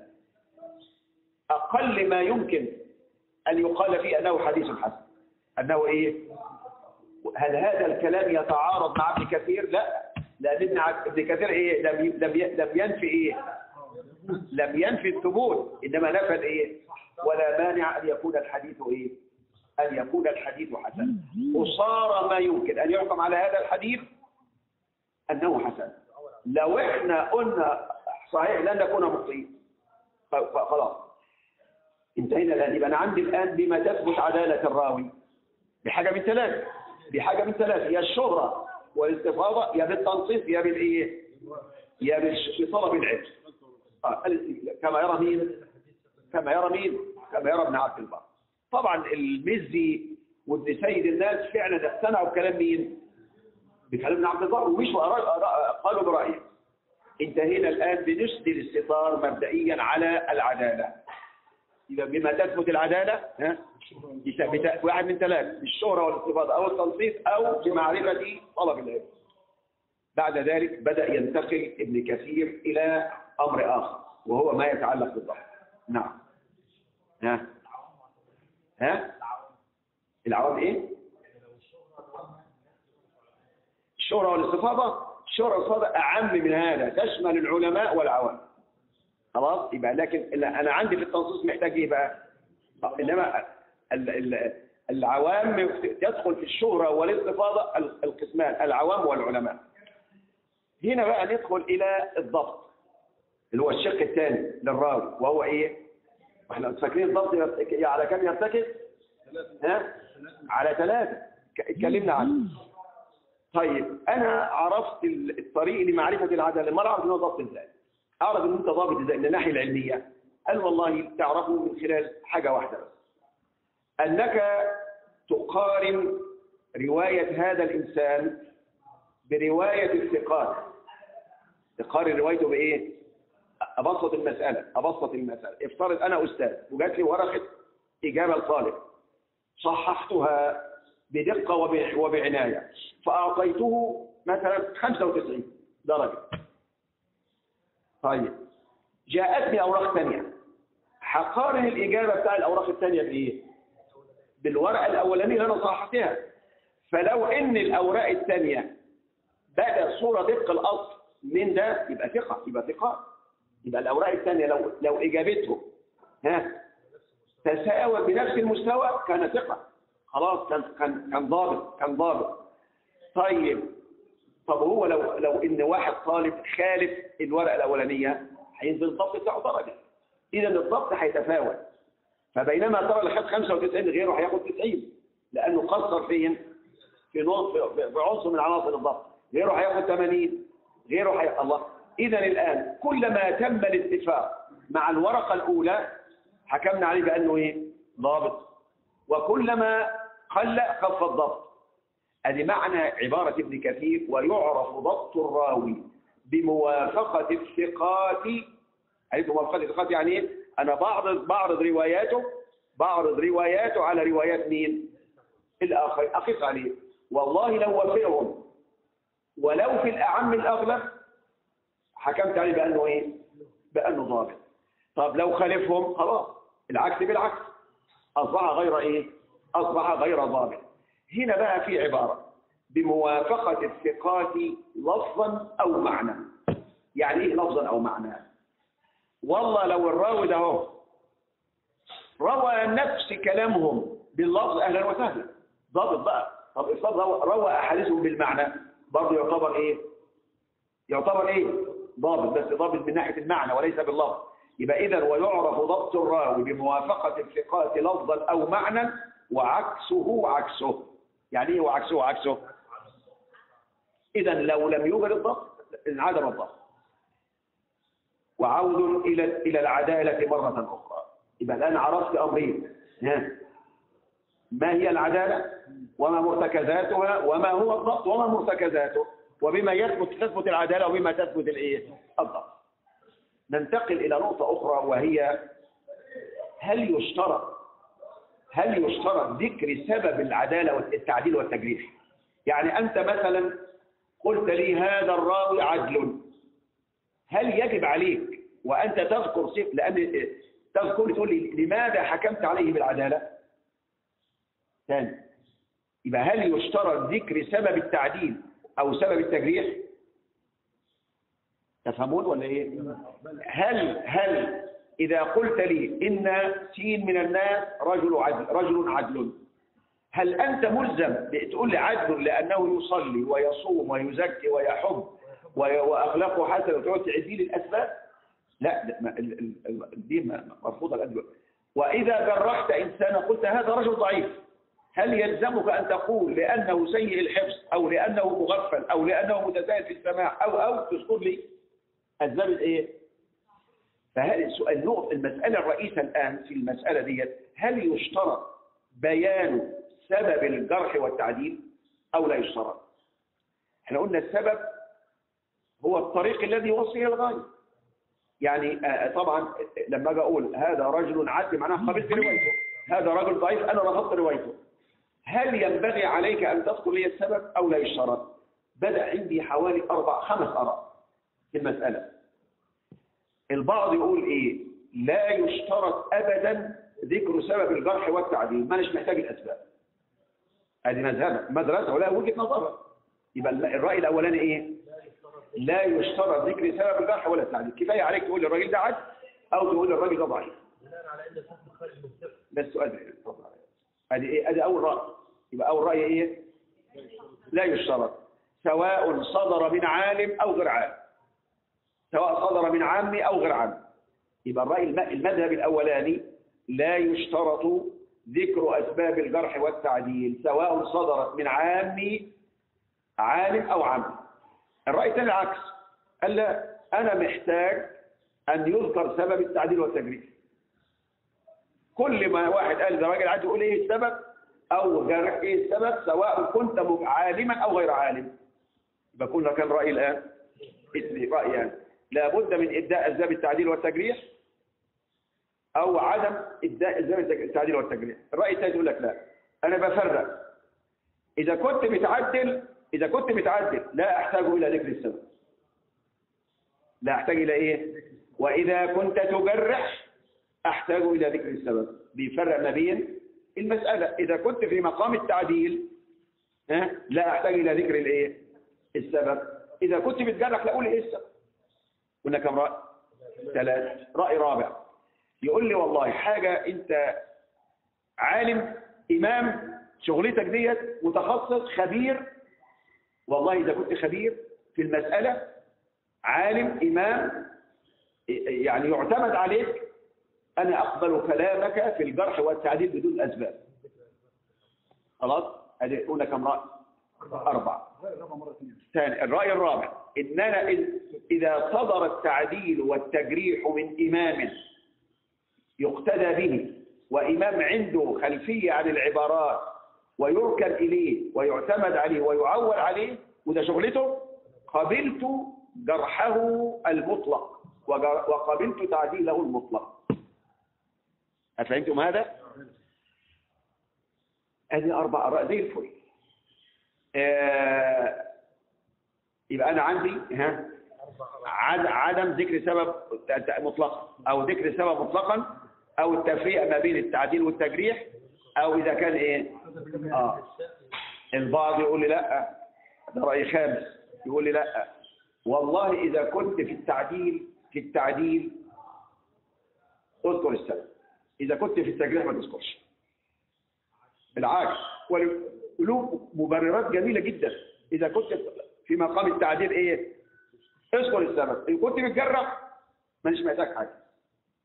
Speaker 1: أقل ما يمكن أن يقال فيه أنه حديث حسن أنه إيه هل هذا الكلام يتعارض مع ابن كثير لا لأن ابن ع- ابن كثير إيه لم ي- لم ي- لم ينفي إيه لم ينفي الثبوت إنما نفى الإيه ولا مانع أن يكون الحديث إيه أن يكون الحديث حسن وصار ما يمكن أن يحكم على هذا الحديث أنه حسن لو إحنا قلنا صحيح لن نكون مخطئين ف- ف- خلاص انتهينا الآن يبقى أنا عندي الآن بما تثبت عدالة الراوي بحاجة من ثلاثة بحاجة من ثلاثة يا الشهرة والاستفاضة يا بالتنصيص يا بالإيه يا بالش- بطلب العلم آه، ال- كما يرى مين كما يرى مين كما يرى ابن عبد البر طبعا المزي وابن سيد الناس فعلا اقتنعوا بكلام مين بكلام ابن عبد البر ومشوا أرا- أرا- قالوا برأيهم انتهينا الآن بنسد الاستطار مبدئيا على العدالة إذا بما تثبت العدالة ها بت- واحد من ثلاث بالشهرة والاستفاضة أو التنصيص أو بمعرفة طلب العلم بعد ذلك بدأ ينتقل ابن كثير إلى أمر آخر وهو ما يتعلق بالضبط نعم ها ها العوام إيه الشهرة والاستفاضة الشهرة والاستفاضة أعم من هذا تشمل العلماء والعوام خلاص يبقى لكن لا، أنا عندي في التنصيص محتاج إيه بقى طب إنما ال- ال- العوام يدخل في الشهرة والاستفاضة ال- القسمان العوام والعلماء هنا بقى ندخل إلى الضبط اللي هو الشق الثاني للراوي وهو إيه احنا فاكرين الضبط يرتك- على كم يرتكز ها على ثلاثة ك- اتكلمنا عنه طيب انا عرفت ال- الطريق لمعرفه العداله ما اعرف ان هو ضبط ازاي اعرف ان انت ضابط ازاي من الناحيه العلميه قال والله تعرفه من خلال حاجه واحده بس انك تقارن روايه هذا الانسان بروايه الثقات تقارن روايته بايه ابسط المساله ابسط المساله افترض اانا استاذ وجات لي ورقه اجابه لطالب صححتها بدقة وب- وبعناية فأعطيته مثلا 95 درجة طيب جاءتني أوراق ثانية هقارن الإجابة بتاع الأوراق الثانية بإيه؟ بالورقة الأولانية اللي أنا صححتها فلو إن الأوراق الثانية بدا صورة دقة الأصل من ده يبقى ثقة يبقى ثقة يبقى الأوراق الثانية لو لو إجابته ها تساوى بنفس المستوى كان ثقة خلاص كان كان كان ضابط كان ضابط طيب طب هو لو لو ان واحد طالب خالف الورقه الاولانيه هينزل الضبط بتاعه درجه اذا الضبط هيتفاوت فبينما ترى اللي خد 95 غيره هياخد 90 لانه قصر فين في نقط في في عنصر من عناصر الضبط غيره هياخد 80 غيره هي الله اذا الان كلما تم الاتفاق مع الورقه الاولى حكمنا عليه بانه ايه ضابط وكلما قل خف الضبط ادي معنى عبارة ابن كثير ويعرف ضبط الراوي بموافقة الثقات عرفت موافقة الثقات يعني ايه انا بعرض بعرض رواياته بعرض رواياته على روايات مين الاخر اقيس عليه والله لو وافقهم ولو في الاعم الاغلب حكمت عليه بانه ايه بانه ضابط طب لو خالفهم خلاص العكس بالعكس أصبح غير إيه؟ أصبح غير ضابط هنا بقى في عبارة بموافقة الثقات لفظا أو معنى يعني إيه لفظا أو معنى والله لو الراوي ده هو روى نفس كلامهم باللفظ أهلا وسهلا ضابط بقى طب إفراد روى, روى أحاديثهم بالمعنى برضه يعتبر إيه يعتبر إيه ضابط بس ضابط من ناحية المعنى وليس باللفظ يبقى إذا ويعرف ضبط الراوي بموافقة الثقات لفظا أو معنى وعكسه عكسه يعني إيه وعكسه عكسه إذا لو لم يوجد الضبط انعدم الضبط وعود إلى إلى العدالة مرة أخرى يبقى الآن عرفت أمرين ها ما هي العدالة وما مرتكزاتها وما هو الضبط وما مرتكزاته وبما يثبت تثبت العدالة وبما تثبت الايه الضبط ننتقل إلى نقطة أخرى وهي هل يشترط هل يشترط ذكر سبب العدالة والتعديل والتجريح يعني أنت مثلا قلت لي هذا الراوي عدل هل يجب عليك وأنت تذكر صف لأن تذكر تقول لي لماذا حكمت عليه بالعدالة ثاني يبقى هل يشترط ذكر سبب التعديل أو سبب التجريح تفهمون ولا إيه هل هل إذا قلت لي إن سين من الناس رجل عدل رجل عدل هل أنت ملزم تقول لي عدل لأنه يصلي ويصوم ويزكي ويحب وي- وأخلاقه حسنة وتقعد تعدي لي الأسباب لا لا، ما- ال- ال- ال- الدين ما- مرفوضة الأدب وإذا جرحت إنسانا قلت هذا رجل ضعيف هل يلزمك أن تقول لأنه سيء الحفظ أو لأنه مغفل أو لأنه متساهل في السماع أو أو تذكر لي أسباب الإيه؟ فهل السؤال النقطة المسألة الرئيسة الآن في المسألة ديت هل يشترط بيان سبب الجرح والتعديل أو لا يشترط؟ احنا قلنا السبب هو الطريق الذي يوصل إلى الغاية يعني آه، طبعا لما اجي اقول هذا رجل عدل معناه قبلت روايته هذا رجل ضعيف انا رفضت روايته هل ينبغي عليك ان تذكر لي السبب او لا يشترط بدا عندي حوالي اربع خمس اراء في المساله البعض يقول ايه لا يشترط ابدا ذكر سبب الجرح والتعديل ما مش محتاج الاسباب ادي مذهب مدرسه ولا وجهه نظر يبقى الراي الاولاني ايه لا يشترط ذكر سبب الجرح ولا التعديل كفايه عليك تقول الراجل ده عدل او تقول الراجل ده ضعيف
Speaker 2: بناء على ان الحكم خارج من الثقه
Speaker 1: ده السؤال ده اتفضل ادي ايه ادي اول راي يبقى اول راي ايه لا يشترط سواء صدر من عالم او غير عالم سواء صدر من عامي او غير عامي يبقى الراي الم- المذهب الاولاني لا يشترط ذكر اسباب الجرح والتعديل سواء صدرت من عامي عالم او عامي الراي الثاني العكس قال لا انا محتاج ان يذكر سبب التعديل والتجريح كل ما واحد قال ده راجل عادي يقول ايه السبب او جرح ايه السبب سواء كنت مب- عالما او غير عالم يبقى كنا كان راي الان اثنين رايان لابد من ابداء اسباب التعديل والتجريح او عدم ابداء اسباب التج- التعديل والتجريح الراي الثالث يقول لك لا انا بفرق اذا كنت متعدل اذا كنت متعدل لا احتاج الى ذكر السبب لا احتاج الى ايه واذا كنت تجرح احتاج الى ذكر السبب بيفرق ما بين المساله اذا كنت في مقام التعديل ها لا احتاج الى ذكر الايه السبب اذا كنت بتجرح لا اقول ايه السبب قلنا كم راي ثلاث راي رابع يقول لي والله حاجه انت عالم امام شغلتك ديت متخصص خبير والله اذا كنت خبير في المساله عالم امام يعني يعتمد عليك أنا أقبل كلامك في الجرح والتعديل بدون أسباب خلاص هذه قلنا كم رأي أربعة ثاني الرأي الرابع إننا إذ- إذا صدر التعديل والتجريح من إمام يقتدى به وإمام عنده خلفية عن العبارات ويركن إليه ويعتمد عليه ويعول عليه وده شغلته قبلت جرحه المطلق وجر- وقبلت تعديله المطلق أفهمتم هذا؟ هذه أربع آراء زي الفل آه، يبقى أنا عندي ها عد- عدم ذكر سبب مطلقا أو ذكر سبب مطلقا أو التفريق ما بين التعديل والتجريح أو إذا كان إيه؟ آه البعض يقول لي لا ده رأي خامس يقول لي لا والله إذا كنت في التعديل في التعديل اذكر السبب إذا كنت في التجريح ما تذكرش بالعكس له مبررات جميلة جدا إذا كنت في مقام التعديل إيه اذكر السبب إن كنت بتجرح مانيش محتاج حاجة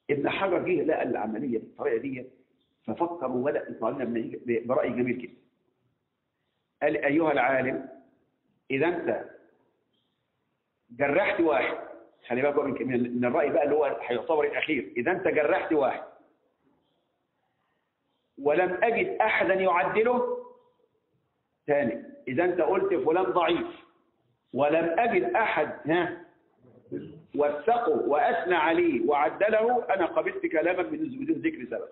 Speaker 1: ابن حجر جه لقى العمليه بالطريقه دي ففكر وبدا يطلع لنا بن- براي جميل جدا قال ايها العالم اذا انت جرحت واحد خلي بالك بقى من من- من الراي بقى اللي هو هيعتبر الاخير اذا انت جرحت واحد ولم اجد احدا يعدله ثاني اذا انت قلت فلان ضعيف ولم اجد احد ها وثقه واثنى عليه وعدله انا قبلت كلامك بدون بدون ذكر سبب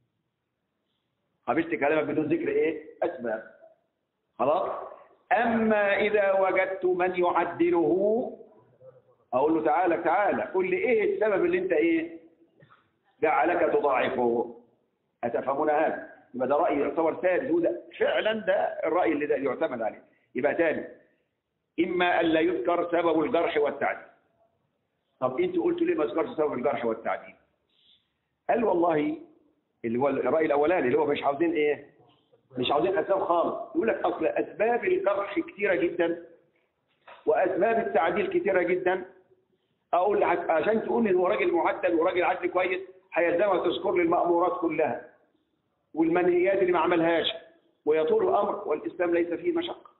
Speaker 1: قبلت كلامك بدون ذكر ايه اسباب خلاص اما اذا وجدت من يعدله اقول له تعالى تعالى قل لي ايه السبب اللي انت ايه جعلك تضاعفه اتفهمون هذا يبقى ده راي يعتبر ثالث وده فعلا ده الراي اللي ده يعتمد عليه يبقى ثاني اما ان لا يذكر سبب الجرح والتعديل طب انتوا قلتوا ليه ما ذكرش سبب الجرح والتعديل قال والله اللي هو الراي الاولاني اللي هو مش عاوزين ايه مش عاوزين اسباب خالص يقول لك اصل اسباب الجرح كتيره جدا واسباب التعديل كتيره جدا اقول لك عشان تقول ان هو راجل معدل وراجل عدل كويس هيلزمها تذكر لي المامورات كلها والمنهيات اللي ما عملهاش ويطول الامر والاسلام ليس فيه مشقه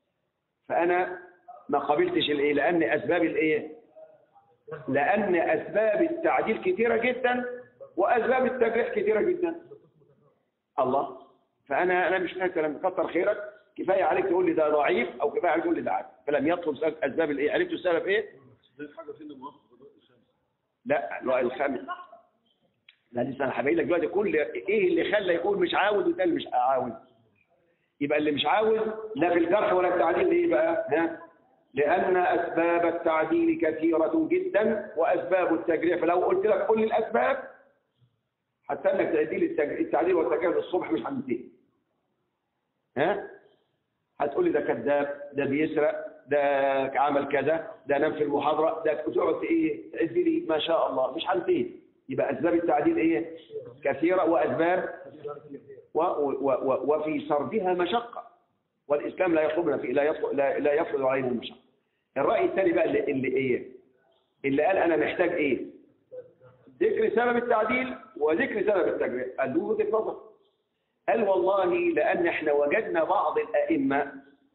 Speaker 1: فانا ما قبلتش الايه لان اسباب الايه لان اسباب التعديل كتيره جدا واسباب التجريح كتيره جدا الله فانا انا مش فاهم كلام كتر خيرك كفايه عليك تقول لي ده ضعيف او كفايه عليك تقول لي ده عادي فلم يطلب سبب- اسباب الايه عرفتوا السبب ايه
Speaker 3: زي حاجه فينا موافقه بالراي الخامس
Speaker 1: لا الرأي الخامس لا لسه انا هبين لك دلوقتي كل ايه اللي خلى يقول مش عاوز وده اللي مش عاوز يبقى اللي مش عاوز لا في الجرح ولا التعديل ليه بقى ها لأن أسباب التعديل كثيرة جدا وأسباب التجريح فلو قلت لك كل الأسباب حتى انك تعديل التج- التعديل والتجريح الصبح مش هننتهي ها هتقول لي ده كذاب ده بيسرق ده عمل كذا ده نام في المحاضرة ده تقعد ايه تعد لي ما شاء الله مش هنتهي يبقى أسباب التعديل ايه كثيرة وأسباب و و و وفي سردها مشقة والإسلام لا يطلبنا في لا يطلب لا, لا يفرض علينا المشقة الرأي الثاني بقى اللي, اللي ايه اللي قال أنا محتاج ايه ذكر سبب التعديل وذكر سبب التجريح قال له وجهة نظر قال والله لأن احنا وجدنا بعض الأئمة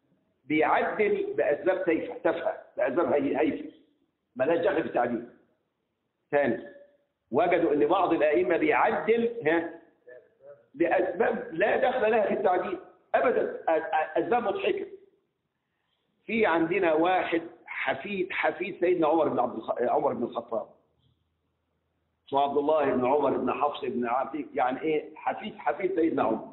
Speaker 1: بيعدل بأسباب تافهة تافهة بأسباب هي- هيفة ملاش دخل في التعديل ثاني وجدوا ان بعض الأئمة بيعدل ها بأسباب لا دخل لها في التعديل أبدا أ- أ- أسباب مضحكة في عندنا واحد حفيد حفيد سيدنا عمر بن عبد الخ... عمر بن الخطاب اسمه عبد الله بن عمر بن حفص بن عتيق يعني ايه حفيد حفيد سيدنا عمر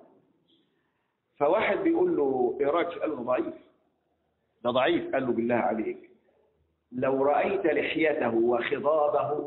Speaker 1: فواحد بيقول له ايه رايك قال له ضعيف ده ضعيف قال له بالله عليك لو رأيت لحيته وخضابه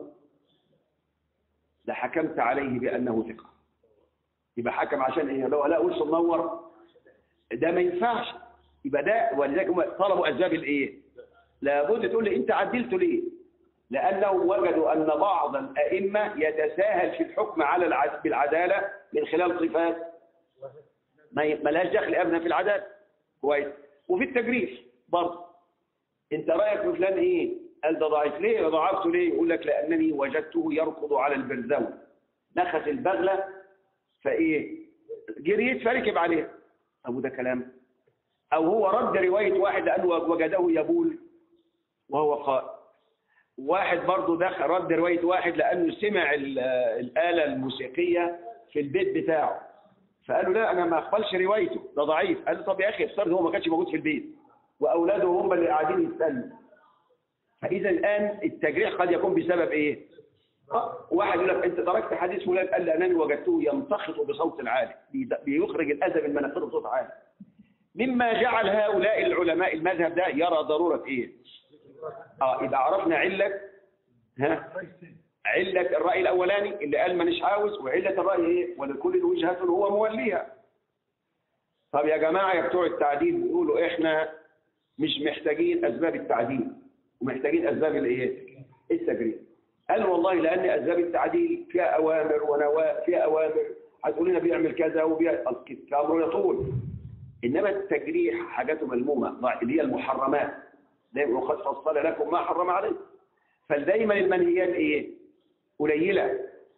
Speaker 1: لحكمت عليه بأنه ثقة يبقى حكم عشان ايه لو لا وشه منور ده ما ينفعش يبقى ده ولذلك هم طلبوا اسباب الايه لابد تقول لي انت عدلته ليه لانهم وجدوا ان بعض الائمه يتساهل في الحكم على العد... بالعداله من خلال صفات ما ي- ملهاش دخل ابدا في العداله كويس وفي التجريح برضه انت رايك في فلان ايه قال ده ضعيف ليه ضعفته ليه يقول لك لانني وجدته يركض على البرزاوي نخس البغله فايه جريت فركب عليها طب وده كلام او هو رد روايه واحد لانه وجده يبول وهو قائم واحد برضه دخل رد روايه واحد لانه سمع ال- الاله الموسيقيه في البيت بتاعه فقال له لا انا ما اقبلش روايته ده ضعيف قال له طب يا اخي افترض هو ما كانش موجود في البيت واولاده هم اللي قاعدين يستنوا فاذا الان التجريح قد يكون بسبب ايه آه، واحد يقول لك انت تركت حديث فلان قال لانني وجدته يمتخط بصوت عالي بي- بيخرج الاذى من مناخيره بصوت عالي مما جعل هؤلاء العلماء المذهب ده يرى ضروره ايه اه يبقى عرفنا عله ها علة الرأي الأولاني اللي قال مانيش عاوز وعلة الرأي إيه ولكل وجهة هو موليها طب يا جماعة يا بتوع التعديل بيقولوا إحنا مش محتاجين أسباب التعديل ومحتاجين أسباب الإيه التجريد قال والله لأن أسباب التعديل فيها أوامر ونواهي فيها أوامر هتقول لنا بيعمل كذا وبيعمل كأمره يطول إنما التجريح حاجاته ملمومة اللي هي المحرمات دايما وقد فصل لكم ما حرم عليكم فدايما المنهيات ايه قليله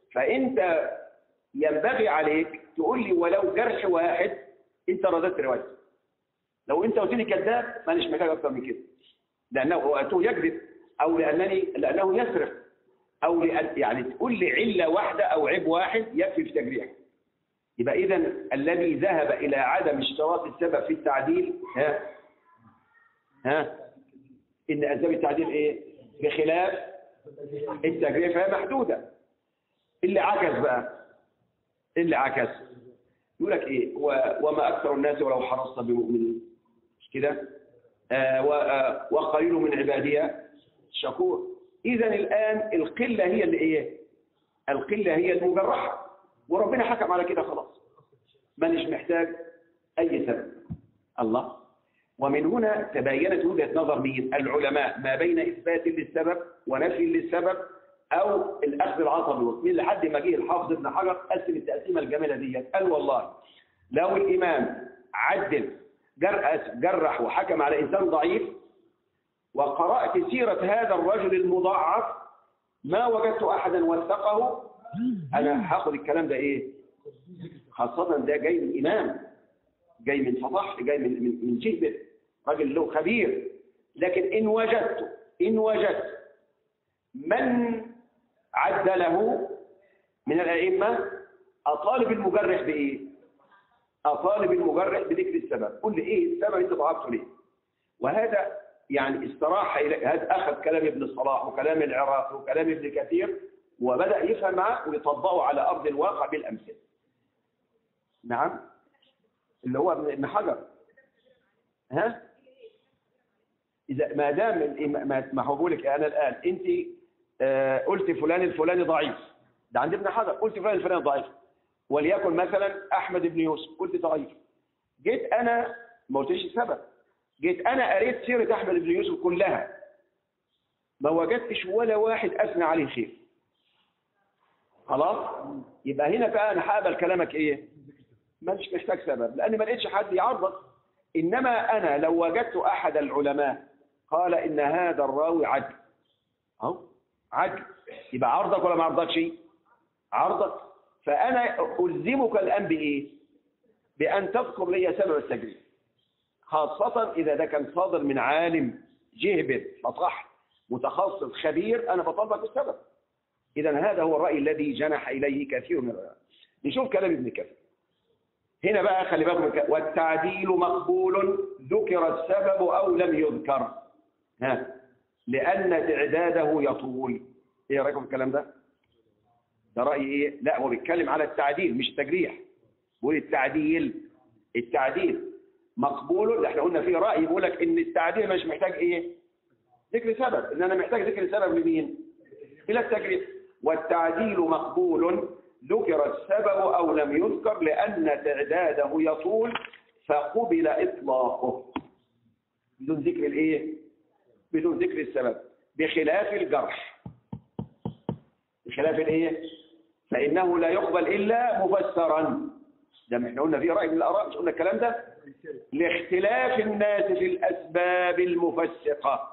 Speaker 1: فانت ينبغي عليك تقول لي ولو جرح واحد انت رددت روايته لو انت قلت لي كذاب مانيش محتاج اكتر من كده لانه وقته يكذب او لانني لانه يسرق او لأن يعني تقول لي عله واحده او عيب واحد يكفي في تجريحه يبقى اذا الذي ذهب الى عدم اشتراط السبب في التعديل ها ها ان اسباب التعديل ايه بخلاف التجريح فهي محدوده اللي عكس بقى اللي عكس يقول لك ايه و- وما اكثر الناس ولو حرصت بمؤمنين مش كده آه و- آه وقليل من عبادي شكور اذا الان القله هي اللي ايه القله هي المجرحه وربنا حكم على كده خلاص مانيش محتاج اي سبب الله ومن هنا تبينت وجهه نظر مين العلماء ما بين اثبات للسبب ونفي للسبب او الاخذ العصبي من لحد ما جه الحافظ ابن حجر قسم التقسيمه الجميله ديت قال والله لو الامام عدل جر- جرح وحكم على انسان ضعيف وقرات سيره هذا الرجل المضاعف ما وجدت احدا وثقه انا هاخد الكلام ده ايه خاصه ده جاي من امام جاي من فضح جاي من من من جهبه راجل له خبير لكن ان وجدت ان وجدت من عدله من الائمه اطالب المجرح بايه اطالب المجرح بذكر السبب قل لي ايه السبب انت ضعفته ليه وهذا يعني استراح الى هذا اخذ كلام ابن الصلاح وكلام العراقي وكلام ابن كثير وبدا يفهم معه ويطبقه على ارض الواقع بالامثله نعم اللي هو ابن ابن حجر ها اذا ما دام الإم- ما ما هو بقول لك انا الان انت آه، قلت فلان الفلاني ضعيف ده عند ابن حجر قلت فلان الفلاني ضعيف وليكن مثلا احمد بن يوسف قلت ضعيف جيت انا ما قلتش السبب جيت انا قريت سيره احمد بن يوسف كلها ما وجدتش ولا واحد اثنى عليه خير خلاص يبقى هنا بقى انا هقبل كلامك ايه مش محتاج سبب لان ما لقيتش حد يعرضك انما انا لو وجدت احد العلماء قال ان هذا الراوي عدل اهو عدل يبقى عرضك ولا ما عرضكش عرضك فانا الزمك الان بايه بان تذكر لي سبب التجريد خاصة إذا ده كان صادر من عالم جهبذ فصح متخصص خبير أنا بطالبك بالسبب إذا هذا هو الرأي الذي جنح إليه كثير من العلماء نشوف كلام ابن كثير هنا بقى خلي بالكم من الك- والتعديل مقبول ذكر السبب أو لم يذكر ها لأن تعداده يطول إيه رأيكم في الكلام ده؟ ده رأي إيه؟ لا هو بيتكلم على التعديل مش التجريح بيقول التعديل التعديل مقبول ده احنا قلنا فيه رأي بيقول لك ان التعديل مش محتاج ايه ذكر سبب ان انا محتاج ذكر سبب لمين الى التجريح والتعديل مقبول ذكر السبب او لم يذكر لان تعداده يطول فقبل اطلاقه بدون ذكر الايه بدون ذكر السبب بخلاف الجرح بخلاف الايه فانه لا يقبل الا مفسرا ده ما احنا قلنا فيه راي من الاراء مش قلنا الكلام ده لاختلاف الناس في الاسباب المفسقه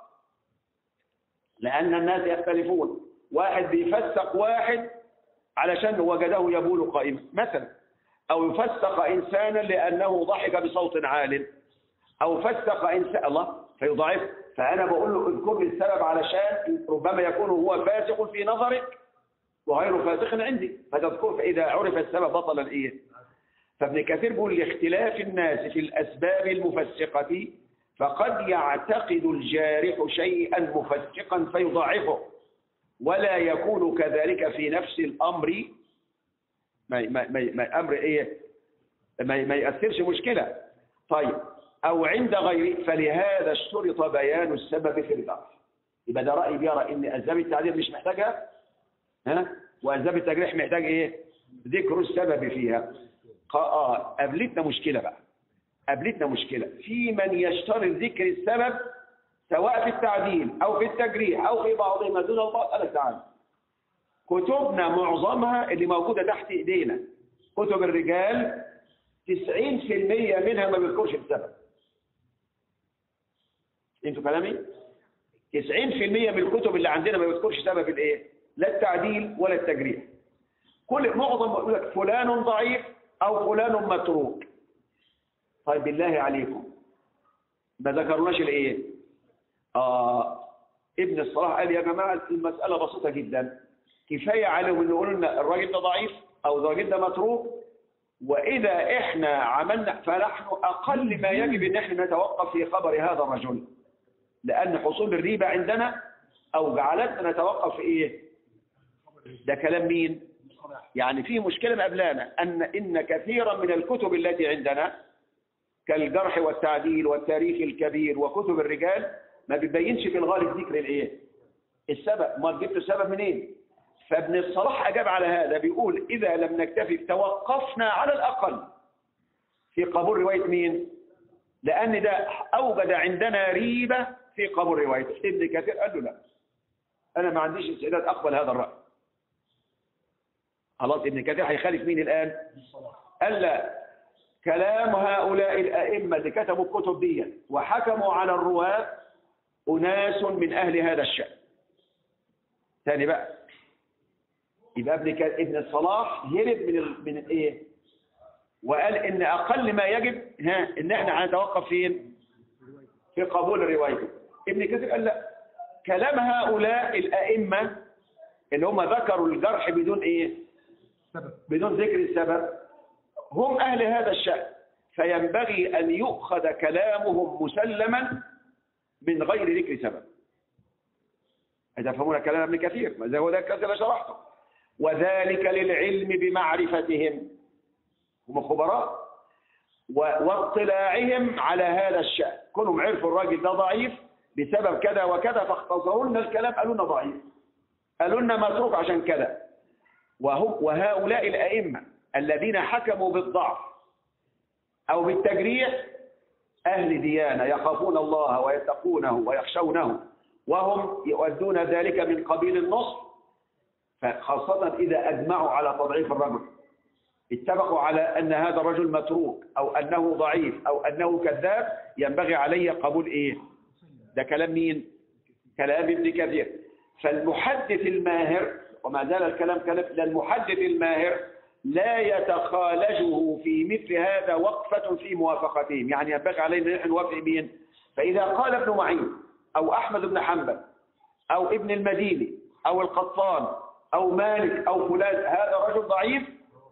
Speaker 1: لان الناس يختلفون واحد بيفسق واحد علشان وجده يبول قائما مثلا او يفسق انسانا لانه ضحك بصوت عال او فسق انسان الله فيضعف فانا بقول له اذكر لي السبب علشان ربما يكون هو فاسق في نظرك وغير فاسق عندي فتذكر فاذا عرف السبب بطل الايه فابن كثير بيقول لاختلاف الناس في الاسباب المفسقه فقد يعتقد الجارح شيئا مفسقا فيضعفه ولا يكون كذلك في نفس الامر ما ما ما, ما امر ايه ما, ما ياثرش مشكله طيب او عند غيره فلهذا اشترط بيان السبب في الجرح يبقى ده راي بيرى ان اسباب التعديل مش محتاجها ها واسباب التجريح محتاج ايه ذكر السبب فيها قا- اه قابلتنا مشكله بقى قابلتنا مشكله في من يشترط ذكر السبب سواء في التعديل او في التجريح او في بعضهما دون البعض قال تعالى كتبنا معظمها اللي موجوده تحت ايدينا كتب الرجال 90% منها ما بيذكرش السبب انتوا كلامي 90% من الكتب اللي عندنا ما بيذكرش سبب الايه لا التعديل ولا التجريح كل معظم يقول لك فلان ضعيف او فلان متروك طيب بالله عليكم ما ذكرناش الايه اه ابن الصلاح قال يا جماعه المساله بسيطه جدا كفايه عليهم ان يقولوا لنا الراجل ده ضعيف او الراجل ده متروك واذا احنا عملنا فنحن اقل ما يجب ان احنا نتوقف في خبر هذا الرجل لان حصول الريبه عندنا او جعلتنا نتوقف في ايه ده كلام مين يعني في مشكله مقابلانا ان ان كثيرا من الكتب التي عندنا كالجرح والتعديل والتاريخ الكبير وكتب الرجال ما بيبينش في الغالب ذكر الايه السبب ما جبت السبب منين فابن الصلاح اجاب على هذا بيقول اذا لم نكتفي توقفنا على الاقل في قبول روايه مين لان ده اوجد عندنا ريبه في قبول روايته ابن كثير قال له لا انا ما عنديش استعداد اقبل هذا الراي خلاص ابن كثير هيخالف مين الان قال لا كلام هؤلاء الائمه اللي كتبوا الكتب دي وحكموا على الرواه اناس من اهل هذا الشان ثاني بقى يبقى ابن ك... ابن الصلاح هرب من ال... من الايه وقال ان اقل ما يجب ها ان احنا هنتوقف فين في قبول روايته ابن كثير قال لا كلام هؤلاء الائمه اللي هم ذكروا الجرح بدون ايه بدون ذكر السبب هم اهل هذا الشأن فينبغي ان يؤخذ كلامهم مسلما من غير ذكر سبب تفهمون كلام ابن كثير ما زي هو ده كثير شرحته وذلك للعلم بمعرفتهم هم خبراء و- واطلاعهم على هذا الشأن كونهم عرفوا الراجل ده ضعيف بسبب كذا وكذا فاختصروا لنا الكلام قالوا لنا ضعيف قالوا لنا متروك عشان كذا وهم وهؤلاء الأئمة الذين حكموا بالضعف أو بالتجريح أهل ديانة يخافون الله ويتقونه ويخشونه وهم يؤدون ذلك من قبيل النصر فخاصة إذا أجمعوا على تضعيف الرجل اتفقوا على أن هذا الرجل متروك أو أنه ضعيف أو أنه كذاب ينبغي عليه قبول إيه ده كلام مين كلام ابن كثير فالمحدث الماهر وما زال الكلام كلام للمحدث الماهر لا يتخالجه في مثل هذا وقفة في موافقتهم يعني ينبغي علينا ان نحن نوافق مين فإذا قال ابن معين أو أحمد بن حنبل أو ابن المديني أو القطان أو مالك أو فلان هذا رجل ضعيف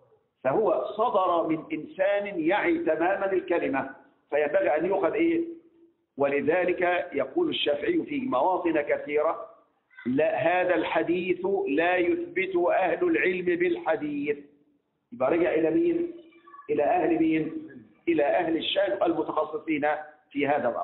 Speaker 1: فهو صدر من إنسان يعي تماما الكلمة فينبغي أن يؤخذ إيه ولذلك يقول الشافعي في مواطن كثيرة لا هذا الحديث لا يثبت أهل العلم بالحديث يبقى رجع إلى مين إلى أهل مين إلى أهل الشان المتخصصين في هذا الأمر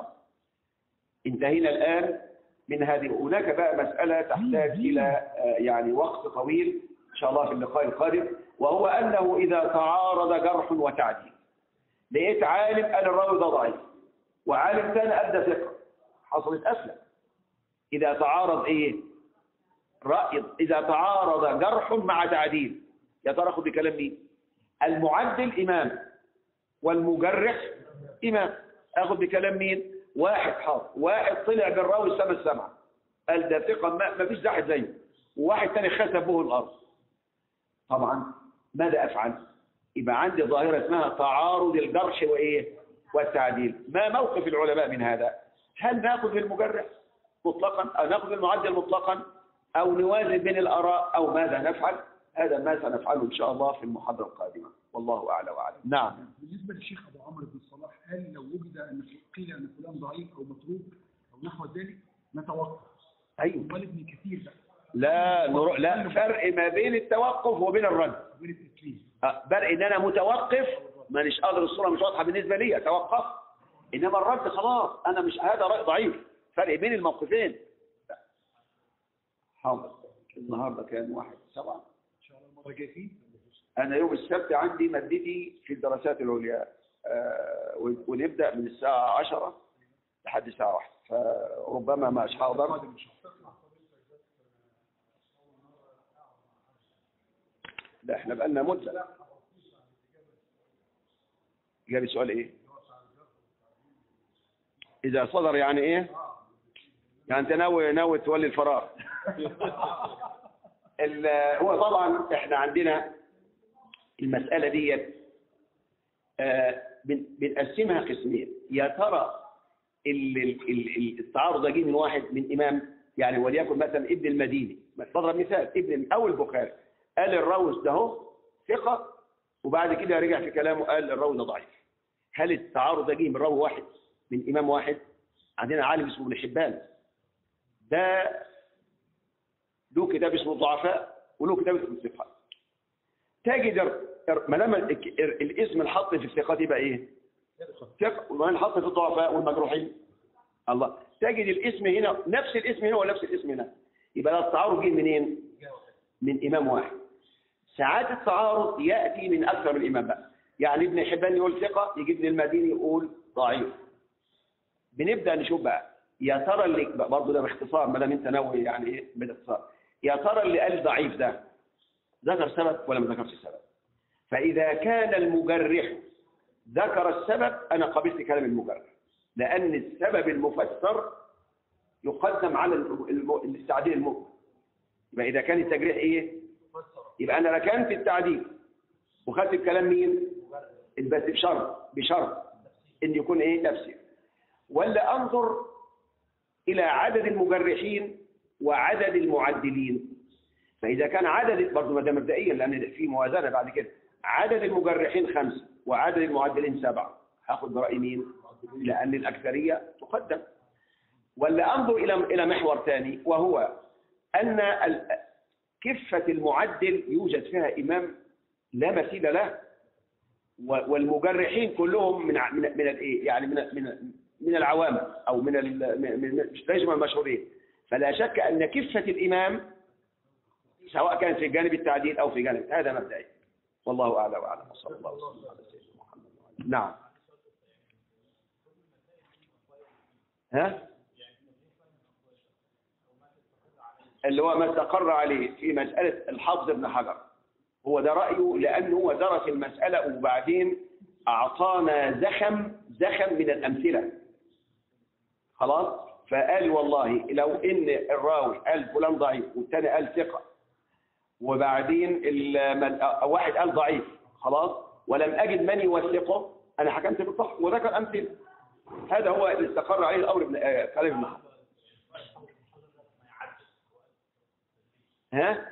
Speaker 1: انتهينا الآن من هذه هناك بقى مسألة تحتاج إلى آه، يعني وقت طويل إن شاء الله في اللقاء القادم وهو أنه إذا تعارض جرح وتعديل لقيت عالم قال الراوي ده ضعيف وعالم ثاني أدى ثقة حصلت أسلم إذا تعارض إيه رأي إذا تعارض جرح مع تعديل يا ترى خد بكلام مين المعدل إمام والمجرح إمام أخذ بكلام مين واحد حاضر واحد طلع بالراوي السما السبعة قال ده ثقة ما ما فيش واحد زيه وواحد تاني خسف به الأرض طبعا ماذا أفعل يبقى عندي ظاهرة اسمها تعارض الجرح وإيه والتعديل ما موقف العلماء من هذا هل ناخذ المجرح مطلقا أو ناخذ المعدل مطلقا أو نوازن بين الآراء أو ماذا نفعل هذا ما سنفعله إن شاء الله في المحاضرة القادمة والله أعلى وأعلم نعم
Speaker 4: بالنسبه للشيخ ابو عمرو بن صلاح قال لو وجد ان قيل ان فلان ضعيف او متروك او نحو ذلك نتوقف
Speaker 1: أيوه
Speaker 4: امال ابن كثير بقى
Speaker 1: لا نروح لا فرق ما بين التوقف وبين الرد
Speaker 4: وبين التسليم
Speaker 1: أه، فرق ان انا متوقف مانيش قادر الصوره مش واضحه بالنسبه لي اتوقف انما الرد خلاص انا مش هذا راي ضعيف فرق بين الموقفين حاضر النهارده كان واحد سبعة
Speaker 4: ان شاء الله المره الجايه فيه
Speaker 1: انا يوم السبت عندي مادتي في الدراسات العليا آه، ونبدا من الساعه 10 لحد الساعه 1 فربما مش حاضر
Speaker 4: قادم ان شاء الله
Speaker 1: لا احنا بقالنا مدة جاب السؤال ايه اذا صدر يعني ايه يعني انت ناوي ناوي تولي الفراغ ال- هو طبعا احنا عندنا المسألة دي آه، بن- بنقسمها قسمين يا ترى ال- ال- ال- التعارض ده جه من واحد من إمام يعني وليكن مثلا ابن المديني بضرب مثال ابن أو البخاري قال الراوي ده هو ثقة وبعد كده رجع في كلامه قال الراوي ده ضعيف هل التعارض ده جه من راوي واحد من إمام واحد عندنا عالم اسمه ابن حبان ده له كتاب اسمه الضعفاء وله كتاب اسمه الثقات تجد ال- ال- ما دام ال- ال- الاسم الحط في الثقات يبقى ايه؟ ثقة وما الحط في الضعفاء والمجروحين الله تجد الاسم هنا نفس الاسم هنا ونفس الاسم هنا يبقى ده التعارض جه منين؟ من امام واحد ساعات التعارض ياتي من اكثر من امام بقى يعني ابن حبان يقول ثقه يجي ابن المديني يقول ضعيف بنبدا نشوف بقى يا ترى اللي برضه ده باختصار ما دام انت ناوي يعني ايه باختصار يا ترى اللي قال ضعيف ده ذكر سبب ولا ما ذكرش سبب فاذا كان المجرح ذكر السبب انا قبلت كلام المجرح لان السبب المفسر يقدم على الم- الم- التعديل المطلق يبقى اذا كان التجريح ايه يبقى انا ركنت التعديل وخدت بكلام مين بس بشرط بشرط ان يكون ايه تفسير ولا انظر الى عدد المجرحين وعدد المعدلين فاذا كان عدد برضه ما ده مبدئيا لان في موازنه بعد كده عدد المجرحين خمسه وعدد المعدلين سبعه هاخد براي مين لان الاكثريه تقدم ولا انظر الى الى محور ثاني وهو ان ال- كفه المعدل يوجد فيها امام لا مثيل له و- والمجرحين كلهم من ع- من من الايه يعني من من من العوام او من ال- من من- مش ليس من المشهورين فلا شك ان كفه الامام سواء كان في جانب التعديل او في جانب هذا مبدئي والله اعلى واعلم وصلى الله وسلم على سيدنا محمد وعلى آله. نعم ها اللي هو ما استقر عليه في مسألة الحافظ ابن حجر هو ده رأيه لأنه هو درس المسألة وبعدين أعطانا زخم زخم من الأمثلة خلاص فقال والله لو إن الراوي قال فلان ضعيف والتاني قال ثقة وبعدين ال- من- واحد قال ضعيف خلاص ولم أجد من يوثقه أنا حكمت بالضعف وذكر أمثلة هذا هو اللي استقر عليه الأمر ابن آه، كلام ابن حجر ها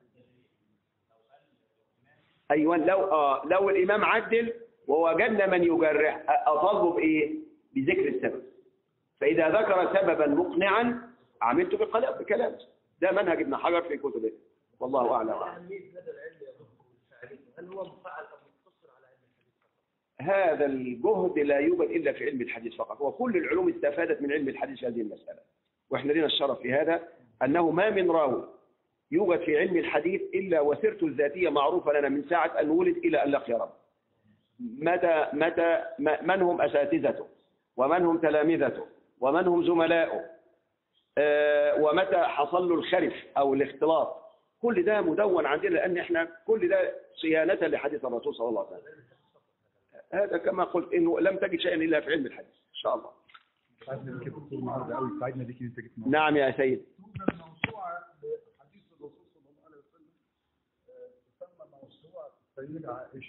Speaker 1: ايوه لو اه لو الامام عدل ووجدنا من يجرح أ- اطالبه بايه بذكر السبب فاذا ذكر سببا مقنعا عملت بقلا- بكلام ده منهج ابن حجر في كتبه والله اعلم
Speaker 2: أهمية هذا العلم يا دكتور التعريف هل هو مفعل أو مقتصر على علم الحديث فقط؟
Speaker 1: هذا الجهد لا يوجد الا في علم الحديث فقط وكل العلوم استفادت من علم الحديث في هذه المساله واحنا لنا الشرف في هذا انه ما من راوي يوجد في علم الحديث الا وسيرته الذاتيه معروفه لنا من ساعه ان ولد الى ان لقي ربه متى متى ما- من هم اساتذته ومن هم تلامذته ومن هم زملاؤه آه، ومتى حصل له الخرف او الاختلاط كل ده مدون عندنا لان احنا كل ده صيانه لحديث الرسول صلى الله عليه وسلم هذا كما قلت انه لم تجد شيئا الا في علم الحديث ان شاء الله
Speaker 4: سعدنا بك يا دكتور النهارده قوي سعدنا بك ان انت جيت معانا
Speaker 1: نعم يا سيد
Speaker 4: توجد موسوعه لحديث الرسول صلى الله عليه وسلم آه، تسمى موسوعه السيده عائشه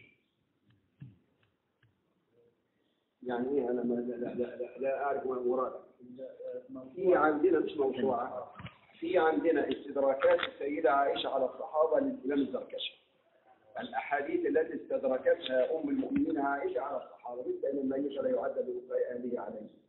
Speaker 1: يعني ايه انا ما لا لا لا, لا, لا اعرف ما مرادك في عندنا مش موسوعه في عندنا استدراكات السيده عائشه على الصحابه للامام الزركشي الاحاديث التي استدركتها ام المؤمنين عائشه على الصحابه مثل ان الميت لا يعذب ببقاء اهله عليه